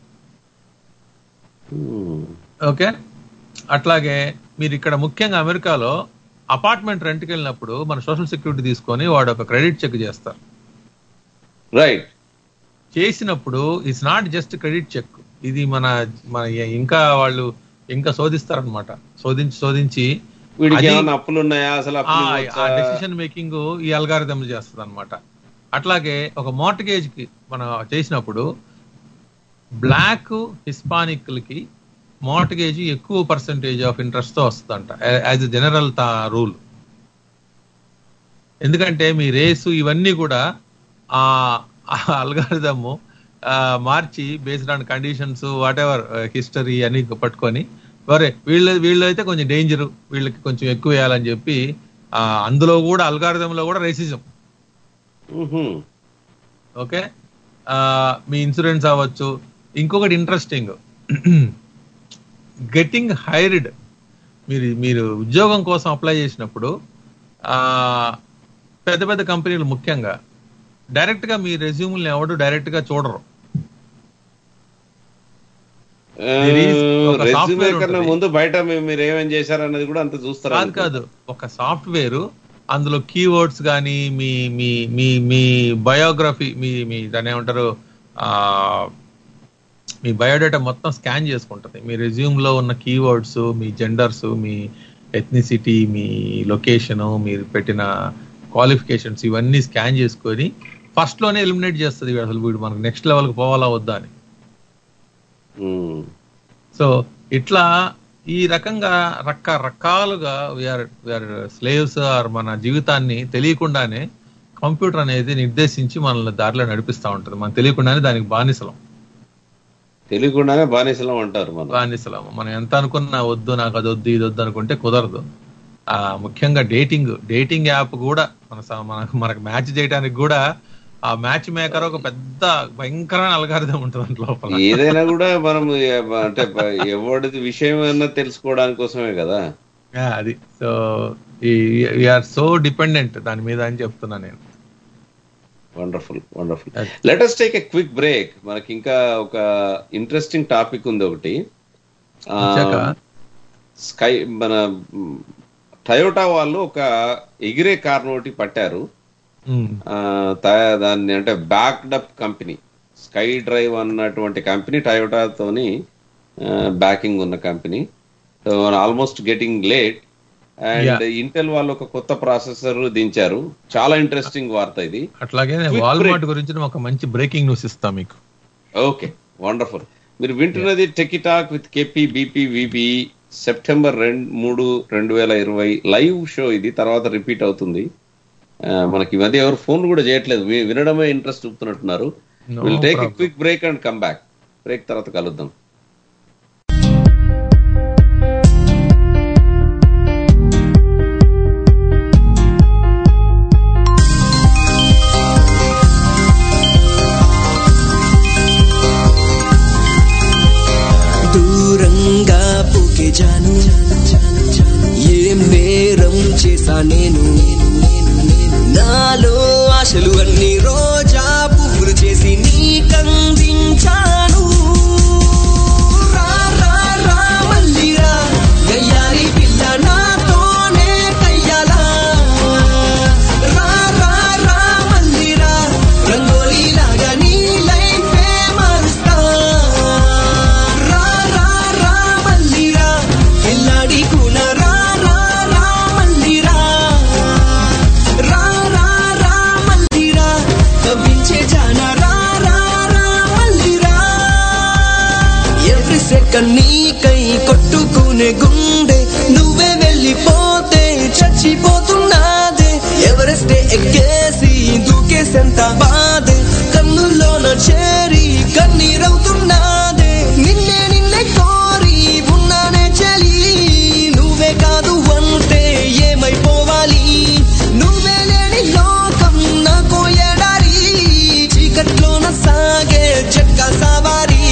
ఉమ్. ఓకే అట్లాగే మీరు ఇక్కడ ముఖ్యంగా అమెరికాలో అపార్ట్మెంట్ రెంట్కి వెళ్ళినప్పుడు మన సోషల్ సెక్యూరిటీ తీసుకొని వాడు ఒక క్రెడిట్ చెక్ చేస్తారు రైట్ చేసినప్పుడు it's not just credit check ఇది మన మన ఇంకా వాళ్ళు ఇంకా శోధిస్తారనమాట శోధించి శోధించి వీడికి అది- ఏమైనా అప్పులు ఉన్నాయా అసలు ఆ అప్పులు ఆ ఇవ్వచ్చా? డెసిషన్ మేకింగ్ ఈ అల్గారిథం చేస్తుంది అనమాట అట్లాగే ఒక మార్టిగేజ్ కి మనం చేసినప్పుడు బ్లాక్ హిస్పానిక్లకి మార్టిగేజ్ ఎక్కువ పర్సంటేజ్ ఆఫ్ ఇంట్రెస్ట్ తో వస్తుందంట యాజ్ జనరల్ రూల్ ఎందుకంటే మీ రేసు ఇవన్నీ కూడా ఆ అల్గారిథము మార్చి based on conditions whatever history అని పట్టుకొని వరే వీళ్ళు వీళ్ళు అయితే కొంచెం డేంజర్ వీళ్ళకి కొంచెం ఎక్కువ వేయాలని చెప్పి ఆ, అందులో కూడా అల్గారిథంలో కూడా రేసిజం ఉహుం. ఓకే ఆ, మీ ఇన్సూరెన్స్ అవ్వచ్చు ఇంకొకటి ఇంట్రెస్టింగ్ గెట్టింగ్ హైర్డ్ మీరు మీరు ఉద్యోగం కోసం అప్లై చేసినప్పుడు ఆ పెద్ద పెద్ద కంపెనీలు ముఖ్యంగా డైరెక్ట్ గా మీ రెజ్యూమ్ని ఎవడు డైరెక్ట్ గా చూడరు ఆ, There is ఒక resume software కన్నా ఉంటుంది. ముందు బయట మీ- మీరు ఏమేం చేశారన్నది కూడా అంత చూస్తారా కాదు కాదు ఒక సాఫ్ట్వేర్ అందులో కీవర్డ్స్ కానీ మీ మీ మీ మీ బయోగ్రఫీ మీ మీ దాన్ని ఏమంటారు ఆ మీ బయోడేటా మొత్తం స్కాన్ చేసుకుంటుంది మీ రెజ్యూమ్ లో ఉన్న కీవర్డ్స్ మీ జెండర్స్ మీ ఎథ్నిసిటీ మీ లొకేషన్ మీరు పెట్టిన క్వాలిఫికేషన్స్ ఇవన్నీ స్కాన్ చేసుకొని ఫస్ట్ లోనే ఎలిమినేట్ చేస్తుంది వీడు అసలు వీడు మనకు నెక్స్ట్ లెవెల్కి పోవాలా వద్దా అని ఉమ్. సో ఇట్లా ఈ రకంగా రకరకాలుగా వీఆర్ వీఆర్ స్లేవ్స్ ఆర్ మన జీవితాన్ని తెలియకుండానే కంప్యూటర్ అనేది నిర్దేశించి మనల్ని దారిలో నడిపిస్తా ఉంటుంది మనం తెలియకుండానే దానికి బానిసలం తెలియకుండానే బానిసలం అంటారు మనం బానిసలం మనం ఎంత అనుకున్నా వద్దు నాకు అది వద్దు ఇది వద్దు అనుకుంటే కుదరదు ఆ ముఖ్యంగా డేటింగ్ డేటింగ్ యాప్ కూడా మన స- మనకు మనకు మ్యాచ్ చేయడానికి కూడా ఆ మ్యాచ్ మేకర్ ఒక పెద్ద భయంకరమైన అలగారిదం ఉంటుంది దాంట్లో లోపల ఏదైనా కూడా మనం ఏ- అంటే ఎవరిది విషయం అన్నా తెలుసుకోవడానికి కోసమే కదా యా, అది సో ఆర్ సో డిపెండెంట్ దాని మీద అని చెప్తున్నా నేను వండర్ఫుల్ వండర్ఫుల్ అది. Let us take a quick break మనకి ఇంకా ఒక ఇంట్రెస్టింగ్ టాపిక్ ఉంది ఒకటి ఆ, వచ్చాక స్కై మన టయోటా వాళ్ళు ఒక ఎగిరే కార్ ఒకటి పట్టారు ఉమ్, ఆ, తా- దాన్ని అంటే backed up company SkyDrive అన్నటువంటి కంపెనీ టయోటాతోని బ్యాకింగ్ ఉన్న company so almost getting late and Yeah. Intel వాళ్ళు ఒక కొత్త ప్రాసెసర్ దించారు చాలా ఇంట్రెస్టింగ్ వార్త ఇది అట్లాగే Quick వాల్మార్ట్ break. గురించి ఒక మంచి బ్రేకింగ్ న్యూస్ ఇస్తా మీకు ఓకే వండర్ఫుల్ మీరు వింటున్నది techie talk with KP BP VB September రెండు మూడు రెండు వేల ఇరవై లైవ్ షో ఇది తర్వాత రిపీట్ అవుతుంది ఆ, మనకి ఈ మధ్య ఎవరు ఫోన్ కూడా చేయట్లేదు వి- వినడమే ఇంట్రెస్ట్ చూపుతున్నట్టున్నారు No will take a problem. Quick break and come back break తర్వాత కలుద్దాం దూరంగా పూకెజాను ఏం నేరం చేశా నేను నాలో ఆశలు అన్ని రోజా పువ్వులు చే ఓకే జాన రా రా రా మళ్ళీ రా ఎవ్రీ సెకండ్ నీకై కొట్టుకునే గుండె నువ్వే వెళ్ళిపోతే చచ్చిపోతున్నాదే ఎవరెస్టే ఎక్కేసి దూకేసెంత బాధే కన్నుల్లోన చేరి కన్నీరవుతున్నాదే నిన్నే నిన్నే కోరి ఉన్నానే చలి నువ్వే కాదు అంటే ఏమైపోవాలి నువ్వే లేని లోకం నాకు ఎడారి చీకట్లోన సాగే చెక్క సవారీ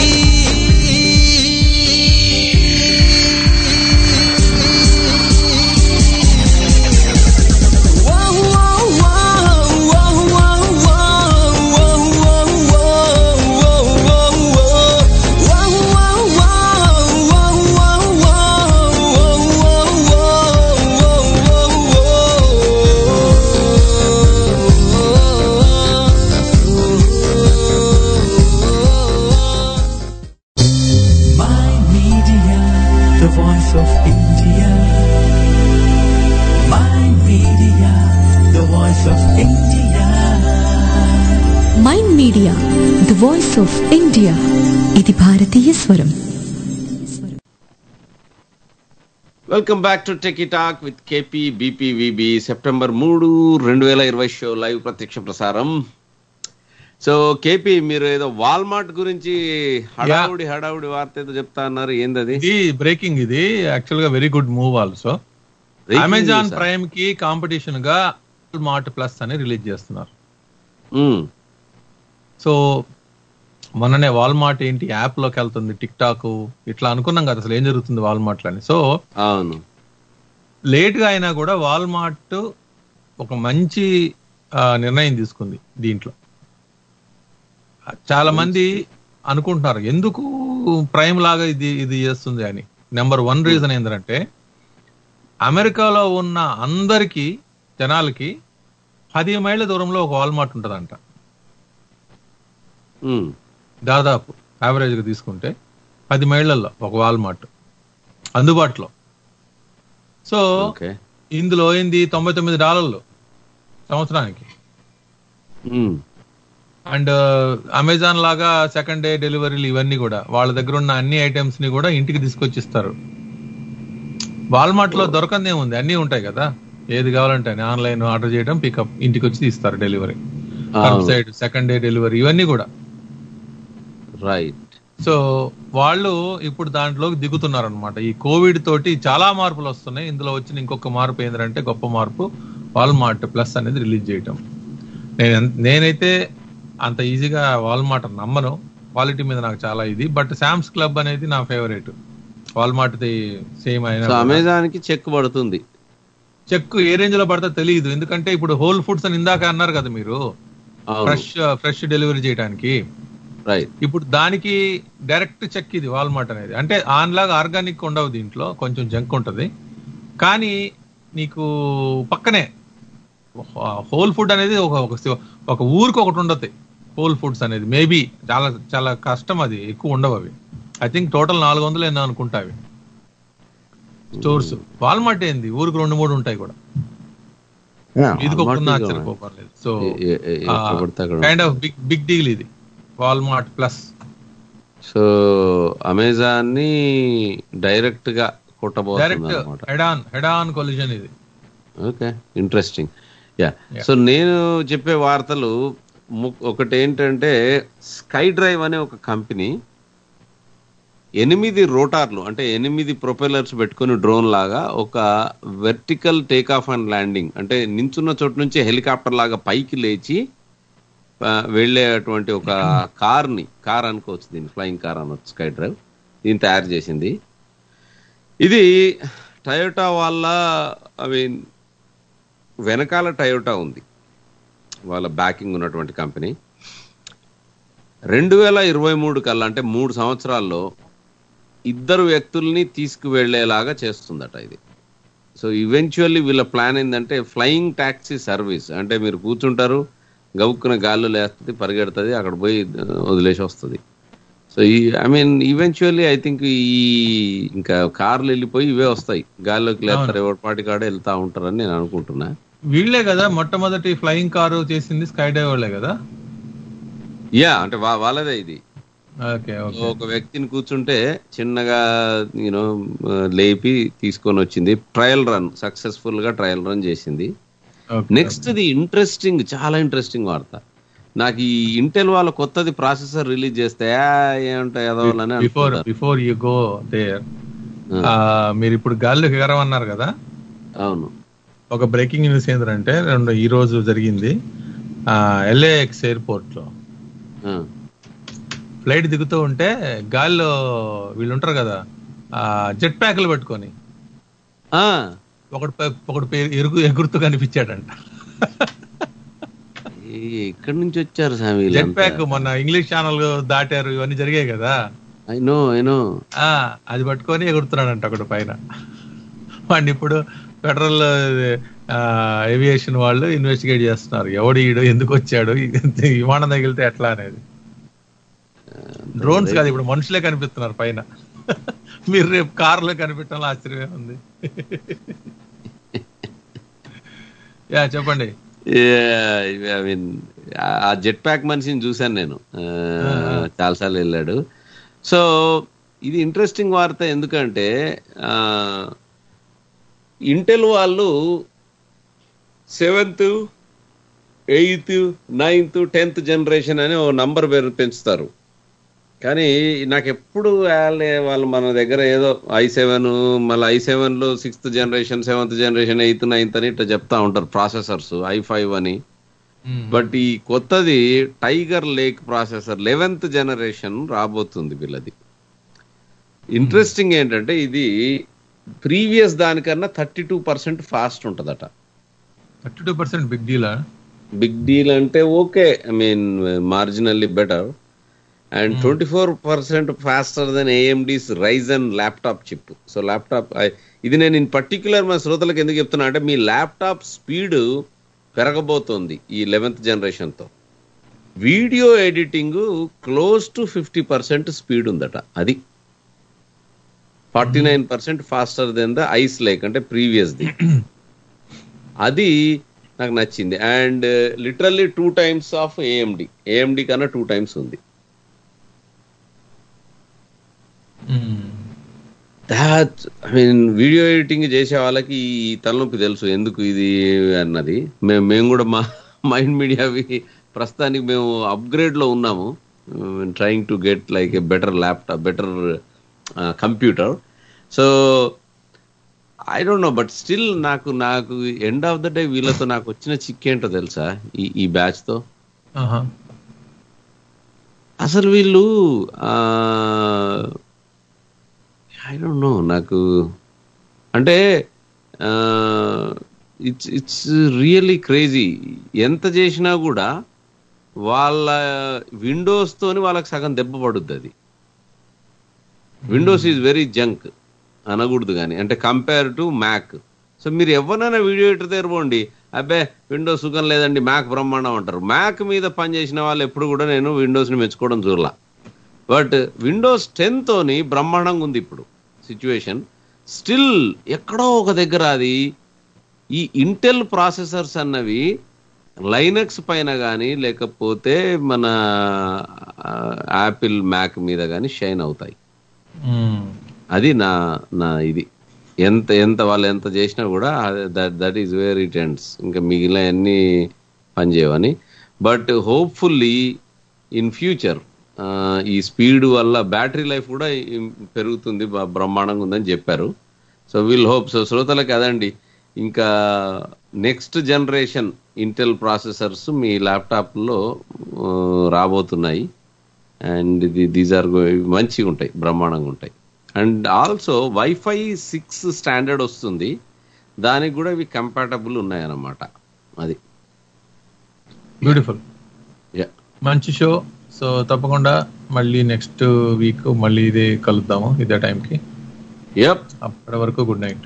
My Media, the voice of India. My Media, the voice of India. Mind media the voice of India ఇది భారతీయ స్వరం welcome back to tech talk with KP B P V B September మూడు రెండు వేల ఇరవై షో లైవ్ ప్రత్యక్ష ప్రసారం సో కేపీ మీరు ఏదో వాల్మార్ట్ గురించి హడావుడి హడావుడి వార్త ఏదో చెప్తా అన్నారు ఏందది ఇది బ్రేకింగ్ ఇది యాక్చువల్ గా very good move also Breaking Amazon news ఆ? ప్రైమ్ కి కాంపిటీషన్ గా మార్ట్ ప్లస్ అని రిలీజ్ చేస్తున్నారు మ్మ్. సో మొన్ననే వాల్మార్ట్ ఏంటి యాప్ లోకి వెళ్తుంది టిక్ టాక్ ఇట్లా అనుకున్నాం కదా అసలు ఏం జరుగుతుంది వాల్మార్ట్ అని సో అవును లేట్ గా అయినా కూడా వాల్మార్ట్ ఒక మంచి ఆ, నిర్ణయం తీసుకుంది దీంట్లో చాలా మంది అనుకుంటున్నారు ఎందుకు ప్రైమ్ లాగా ఇది ఇది చేస్తుంది అని నెంబర్ వన్ రీజన్ ఏంటంటే అమెరికాలో ఉన్న అందరికి జనాలకి పది మైళ్ళ దూరంలో ఒక వాల్మార్ట్ ఉంటుందంట మ్మ్. దాదాపు యావరేజ్ గా తీసుకుంటే పది మైళ్ళల్లో ఒక వాల్మార్ట్ అందుబాటులో సో ఓకే ఇందులో ఏంది తొంభై తొమ్మిది డాలర్లు సంవత్సరానికి మ్మ్. అండ్ అమెజాన్ లాగా సెకండ్ డే డెలివరీలు ఇవన్నీ కూడా వాళ్ళ దగ్గర ఉన్న అన్ని ఐటమ్స్ ని కూడా ఇంటికి తీసుకొచ్చి ఇస్తారు వాల్మార్ట్ లో దొరకందే ఉంది అన్ని ఉంటాయి కదా ఏది కావాలంటే ఆన్లైన్ ఆర్డర్ చేయడం పికప్ ఇంటికి వచ్చి ఇస్తారు డెలివరీ అవును. సైడ్ సెకండ్ డే డెలివరీ ఇవన్నీ కూడా రైట్ సో వాళ్ళు ఇప్పుడు దాంట్లోకి దిగుతున్నారు అనమాట ఈ కోవిడ్ తోటి చాలా మార్పులు వస్తున్నాయి ఇందులో వచ్చిన ఇంకొక మార్పు ఏంటంటే గొప్ప మార్పు వాల్మార్ట్ ప్లస్ అనేది రిలీజ్ చేయటం నేను ఎన్- నేనైతే అంత ఈజీగా వాల్మార్ట్ నమ్మను క్వాలిటీ మీద నాకు చాలా ఇది బట్ శామ్స్ క్లబ్ అనేది నా favourite Walmart the same so అయినా అమెజాన్ కి చెక్ పడుతుంది చెక్ ఏ రేంజ్ లో పడతా తెలియదు ఎందుకంటే ఇప్పుడు హోల్ ఫుడ్స్ అని ఇందాక అన్నారు కదా మీరు అవును ఫ్రెష్ ఫ్రెష్ డెలివరీ చేయడానికి రైట్ ఇప్పుడు దానికి డైరెక్ట్ చెక్ ఇది వాల్మార్ట్ అనేది అంటే ఆన్ లాగా ఆర్గానిక్ ఉండవు దీంట్లో కొంచెం జంక్ ఉంటది కానీ నీకు పక్కనే హోల్ ఫుడ్ అనేది ఒక ఒక సి- ఒక ఊరికి ఒకటి ఉండదు హోల్ ఫుడ్స్ అనేది మేబీ చాలా చాలా కష్టం అది ఎక్కువ ఉండవు అవి ఐ థింక్ టోటల్ నాలుగు వందలు ఎన్నో అనుకుంటా అవి స్టోర్స్ వాల్మార్ట్ ఏంది ఊరికి రెండు మూడు ఉంటాయి కూడా ఇది ఒక ఆశ్చర్యపోపర్లేదు సో ఏ- ఏ- ఏ- ఎక్కడ పడితే అక్కడ kind of big big deal ఇది వాల్మార్ట్ ప్లస్ సో అమెజాన్ ని డైరెక్ట్ గా కొట్టబోతుంది డైరెక్ట్ అనమాట head on head on collision ఇది okay interesting yeah Yeah. So నేను చెప్పే వార్తలు ము- ఒకటి ఏంటంటే స్కై డ్రైవ్ అనే ఒక కంపెనీ ఎనిమిది రోటార్లు అంటే ఎనిమిది ప్రొపెల్లర్స్ పెట్టుకొని డ్రోన్ లాగా ఒక vertical take off and landing అంటే నించున్న చోటు నుంచి హెలికాప్టర్ లాగా పైకి లేచి ఆ, వెళ్ళేటువంటి ఒక కార్ని కార్ అనుకోవచ్చు దీన్ని ఫ్లయింగ్ కార్ అనొచ్చు స్కై డ్రైవ్ దీన్ని తయారు చేసింది ఇది టయోటా వాళ్ళ అవి వెనకాల టయోటా ఉంది వాళ్ళ బ్యాకింగ్ ఉన్నటువంటి కంపెనీ రెండు వేల ఇరవై మూడు కల్లా అంటే మూడు సంవత్సరాల్లో ఇద్దరు వ్యక్తుల్ని తీసుకువెళ్లేలాగా చేస్తుందట ఇది సో ఈవెన్చువల్లీ వీళ్ళ ప్లాన్ ఏంటంటే ఫ్లయింగ్ టాక్సీ సర్వీస్ అంటే మీరు కూర్చుంటారు గవుక్కున గాల్లో లేస్తుంది పరిగెడుతుంది అక్కడ పోయి ఆ, వదిలేసి వస్తుంది సో ఈ I mean eventually I think ఈ ఇంకా కార్లు వెళ్ళిపోయి ఇవే వస్తాయి గాల్లోకి లేస్తారు ఎవరి పాటి కాడే వెళ్తా ఉంటారని నేను అనుకుంటున్నా వీళ్ళే కదా మొట్టమొదటి ఫ్లయింగ్ కారు చేసింది స్కై డైవ్ వాళ్ళే కదా యా అంటే వా- వాళ్ళదే ఇది ఓకే ఓకే ఒక వ్యక్తిని కూర్చుంటే చిన్నగా యూనో లేపి తీసుకొని వచ్చింది ట్రయల్ రన్ సక్సెస్ఫుల్ గా ట్రయల్ రన్ చేసింది నెక్స్ట్ ది ఇంట్రెస్టింగ్ చాలా ఇంట్రెస్టింగ్ వార్త నాకు ఈ ఇంటెల్ వాళ్ళ కొత్తది ప్రాసెసర్ రిలీజ్ చేస్తే "ఆ, ఏమంటాయి ఎదవాలని before before you go there మీరు ఇప్పుడు గాల్లోకి ఎగరమన్నారు కదా అవును ఒక బ్రేకింగ్ న్యూస్ ఏంటంటే రెండు ఈ రోజు జరిగింది ఎల్ఏఎక్స్ ఎయిర్పోర్ట్ లో ఫ్లైట్ దిగుతూ ఉంటే గాల్లో వీళ్ళు ఉంటారు కదా జెట్ ప్యాక్లు పెట్టుకొని ఒకటి పై- ఒకటి పే- ఎరుగు ఎగురుతూ కనిపించాడంట ఎక్కడి నుంచి వచ్చారు స్వామి జెట్ ప్యాక్ మొన్న ఇంగ్లీష్ ఛానల్ దాటారు ఇవన్నీ జరిగాయి కదా ఐ నో ఐ నో ఆ అది పట్టుకొని ఎగురుతున్నాడంట ఒకటి పైన వాడిని ఇప్పుడు ఫెడరల్ ఏవియేషన్ వాళ్ళు ఇన్వెస్టిగేట్ చేస్తున్నారు ఎవడు ఈడు ఎందుకు వచ్చాడు ఇది విమానం తగిలితే ఎట్లా అనేది డ్రోన్స్ కాదు ఇప్పుడు మనుషులే కనిపిస్తున్నారు పైన మీరు రేపు కార్లో కనిపించడంలో ఆశ్చర్యమే ఉంది యా చెప్పండి ఐ మీన్ ఆ జెట్ ప్యాక్ మనిషిని చూశాను నేను ఆ, చాలాసార్లు వెళ్ళాడు సో ఇది ఇంట్రెస్టింగ్ వార్త ఎందుకంటే ఇంటెల్ వాళ్ళు seventh eighth ninth tenth generation అని ఓ నంబర్ పేరు పెంచుతారు కానీ నాకు ఎప్పుడు వాళ్ళే- వాళ్ళు మన దగ్గర ఏదో ఐ సెవెన్ మళ్ళీ ఐ సెవెన్ లో sixth generation seventh generation eighth ninth అని ఇట్లా చెప్తా ఉంటారు ప్రాసెసర్స్ ఐ ఫైవ్ అని బట్ ఈ కొత్తది Tiger Lake processor eleventh generation రాబోతుంది వీళ్ళది ఇంట్రెస్టింగ్ ఏంటంటే ఇది ప్రీవియస్ దానికన్నా థర్టీ టూ పర్సెంట్ ఫాస్ట్ ఉంటుందట థర్టీ టూ పర్సెంట్ బిగ్ డీలా బిగ్ డీల్ అంటే okay I mean marginally better and twenty four percent faster then AMD's Ryzen laptop chip so laptop ఇది నేను ఇన్ పర్టికులర్ మా శ్రోతలకు ఎందుకు చెప్తున్నా అంటే మీ ల్యాప్టాప్ స్పీడ్ పెరగబోతోంది ఈ లెవెన్త్ జనరేషన్తో video editing close to fifty percent speed ఉందట అది forty nine percent faster then the Ice Lake అంటే ప్రీవియస్ది అది నాకు నచ్చింది and literally two times of AMD AMD కన్నా టూ టైమ్స్ ఉంది that I mean video editing చేసే వాళ్ళకి ఈ తలనొప్పి తెలుసు ఎందుకు ఇది అన్నది మేము మేము కూడా మా మైండ్ మీడియావి ప్రస్తుతానికి మేము అప్గ్రేడ్ లో ఉన్నాము trying to get like a better laptop better computer so I don't know but still నాకు నాకు ఎండ్ ఆఫ్ ద డే వీళ్ళతో నాకు వచ్చిన చిక్కేంటో తెలుసా ఈ ఈ బ్యాచ్ తో అసలు వీళ్ళు ఐ డోంట్ నో నాకు అంటే ఇట్స్ ఇట్స్ రియల్లీ క్రేజీ ఎంత చేసినా కూడా వాళ్ళ విండోస్ తోని వాళ్ళకి సగం దెబ్బ పడుద్ది అది విండోస్ ఈజ్ వెరీ జంక్ అనకూడదు కానీ అంటే కంపేర్ టు మ్యాక్ సో మీరు ఎవరినైనా వీడియో ఎడిటర్ దగ్గర పోండి అబ్బే విండోస్ సుఖం లేదండి మ్యాక్ బ్రహ్మాండం అంటారు మ్యాక్ మీద పనిచేసిన వాళ్ళు ఎప్పుడు కూడా నేను విండోస్ని మెచ్చుకోవడం చూడలా బట్ విండోస్ టెన్ తోని బ్రహ్మాండంగా ఉంది ఇప్పుడు సిచ్యువేషన్ స్టిల్ ఎక్కడో ఒక దగ్గర అది ఈ ఇంటెల్ ప్రాసెసర్స్ అన్నవి లైనక్స్ పైన కానీ లేకపోతే మన యాపిల్ మ్యాక్ మీద కానీ షైన్ అవుతాయి అది నా నా ఇది ఎంత ఎంత వాళ్ళు ఎంత చేసినా కూడా that that is where it ends ఇంకా మిగిలిన అన్ని పనిచేయవని బట్ హోప్ఫుల్లీ ఇన్ ఫ్యూచర్ ఈ స్పీడ్ వల్ల బ్యాటరీ లైఫ్ కూడా ఇం- పెరుగుతుంది బ- బ్రహ్మాండంగా ఉందని చెప్పారు సో విల్ హోప్ సో శ్రోతలకి అదండి ఇంకా నెక్స్ట్ జనరేషన్ ఇంటెల్ ప్రాసెసర్స్ మీ ల్యాప్టాప్లో రాబోతున్నాయి అండ్ ఇది దీస్ ఆర్ మంచిగా ఉంటాయి బ్రహ్మాండంగా ఉంటాయి and also wifi six standard వస్తుంది దానికి కూడా ఇవి కంపాటబుల్ ఉన్నాయన్నమాట అది బ్యూటిఫుల్ Yeah. మంచి షో సో తప్పకుండా మళ్ళీ నెక్స్ట్ వీక్ మళ్ళీ ఇదే కలుద్దాము ఇదే టైంకి యప్ అప్పటి వరకు good night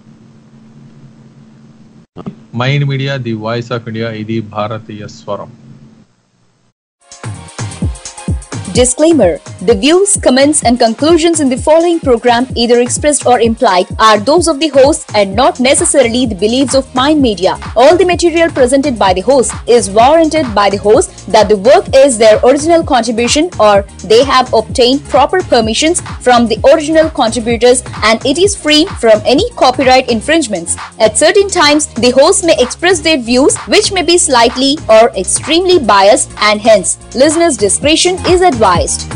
Mind media the voice of India ఇది భారతీయ స్వరం Disclaimer The views, comments, and conclusions in the following program, either expressed or implied, are those of the host and not necessarily the beliefs of Mind Media. All the material presented by the host is warranted by the host that the work is their original contribution or they have obtained proper permissions from the original contributors and it is free from any copyright infringements. At certain times, the host may express their views which may be slightly or extremely biased and hence listeners' discretion is advised.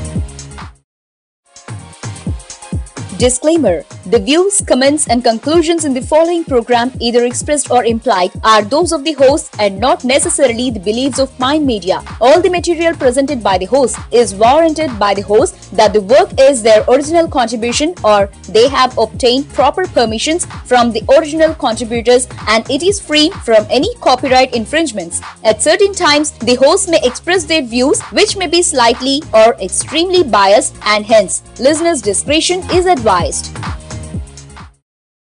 Disclaimer The views, comments, and conclusions in the following program, either expressed or implied, are those of the host and not necessarily the beliefs of Mind Media. All the material presented by the host is warranted by the host that the work is their original contribution or they have obtained proper permissions from the original contributors and it is free from any copyright infringements. At certain times, the host may express their views which may be slightly or extremely biased and hence listeners' discretion is advised.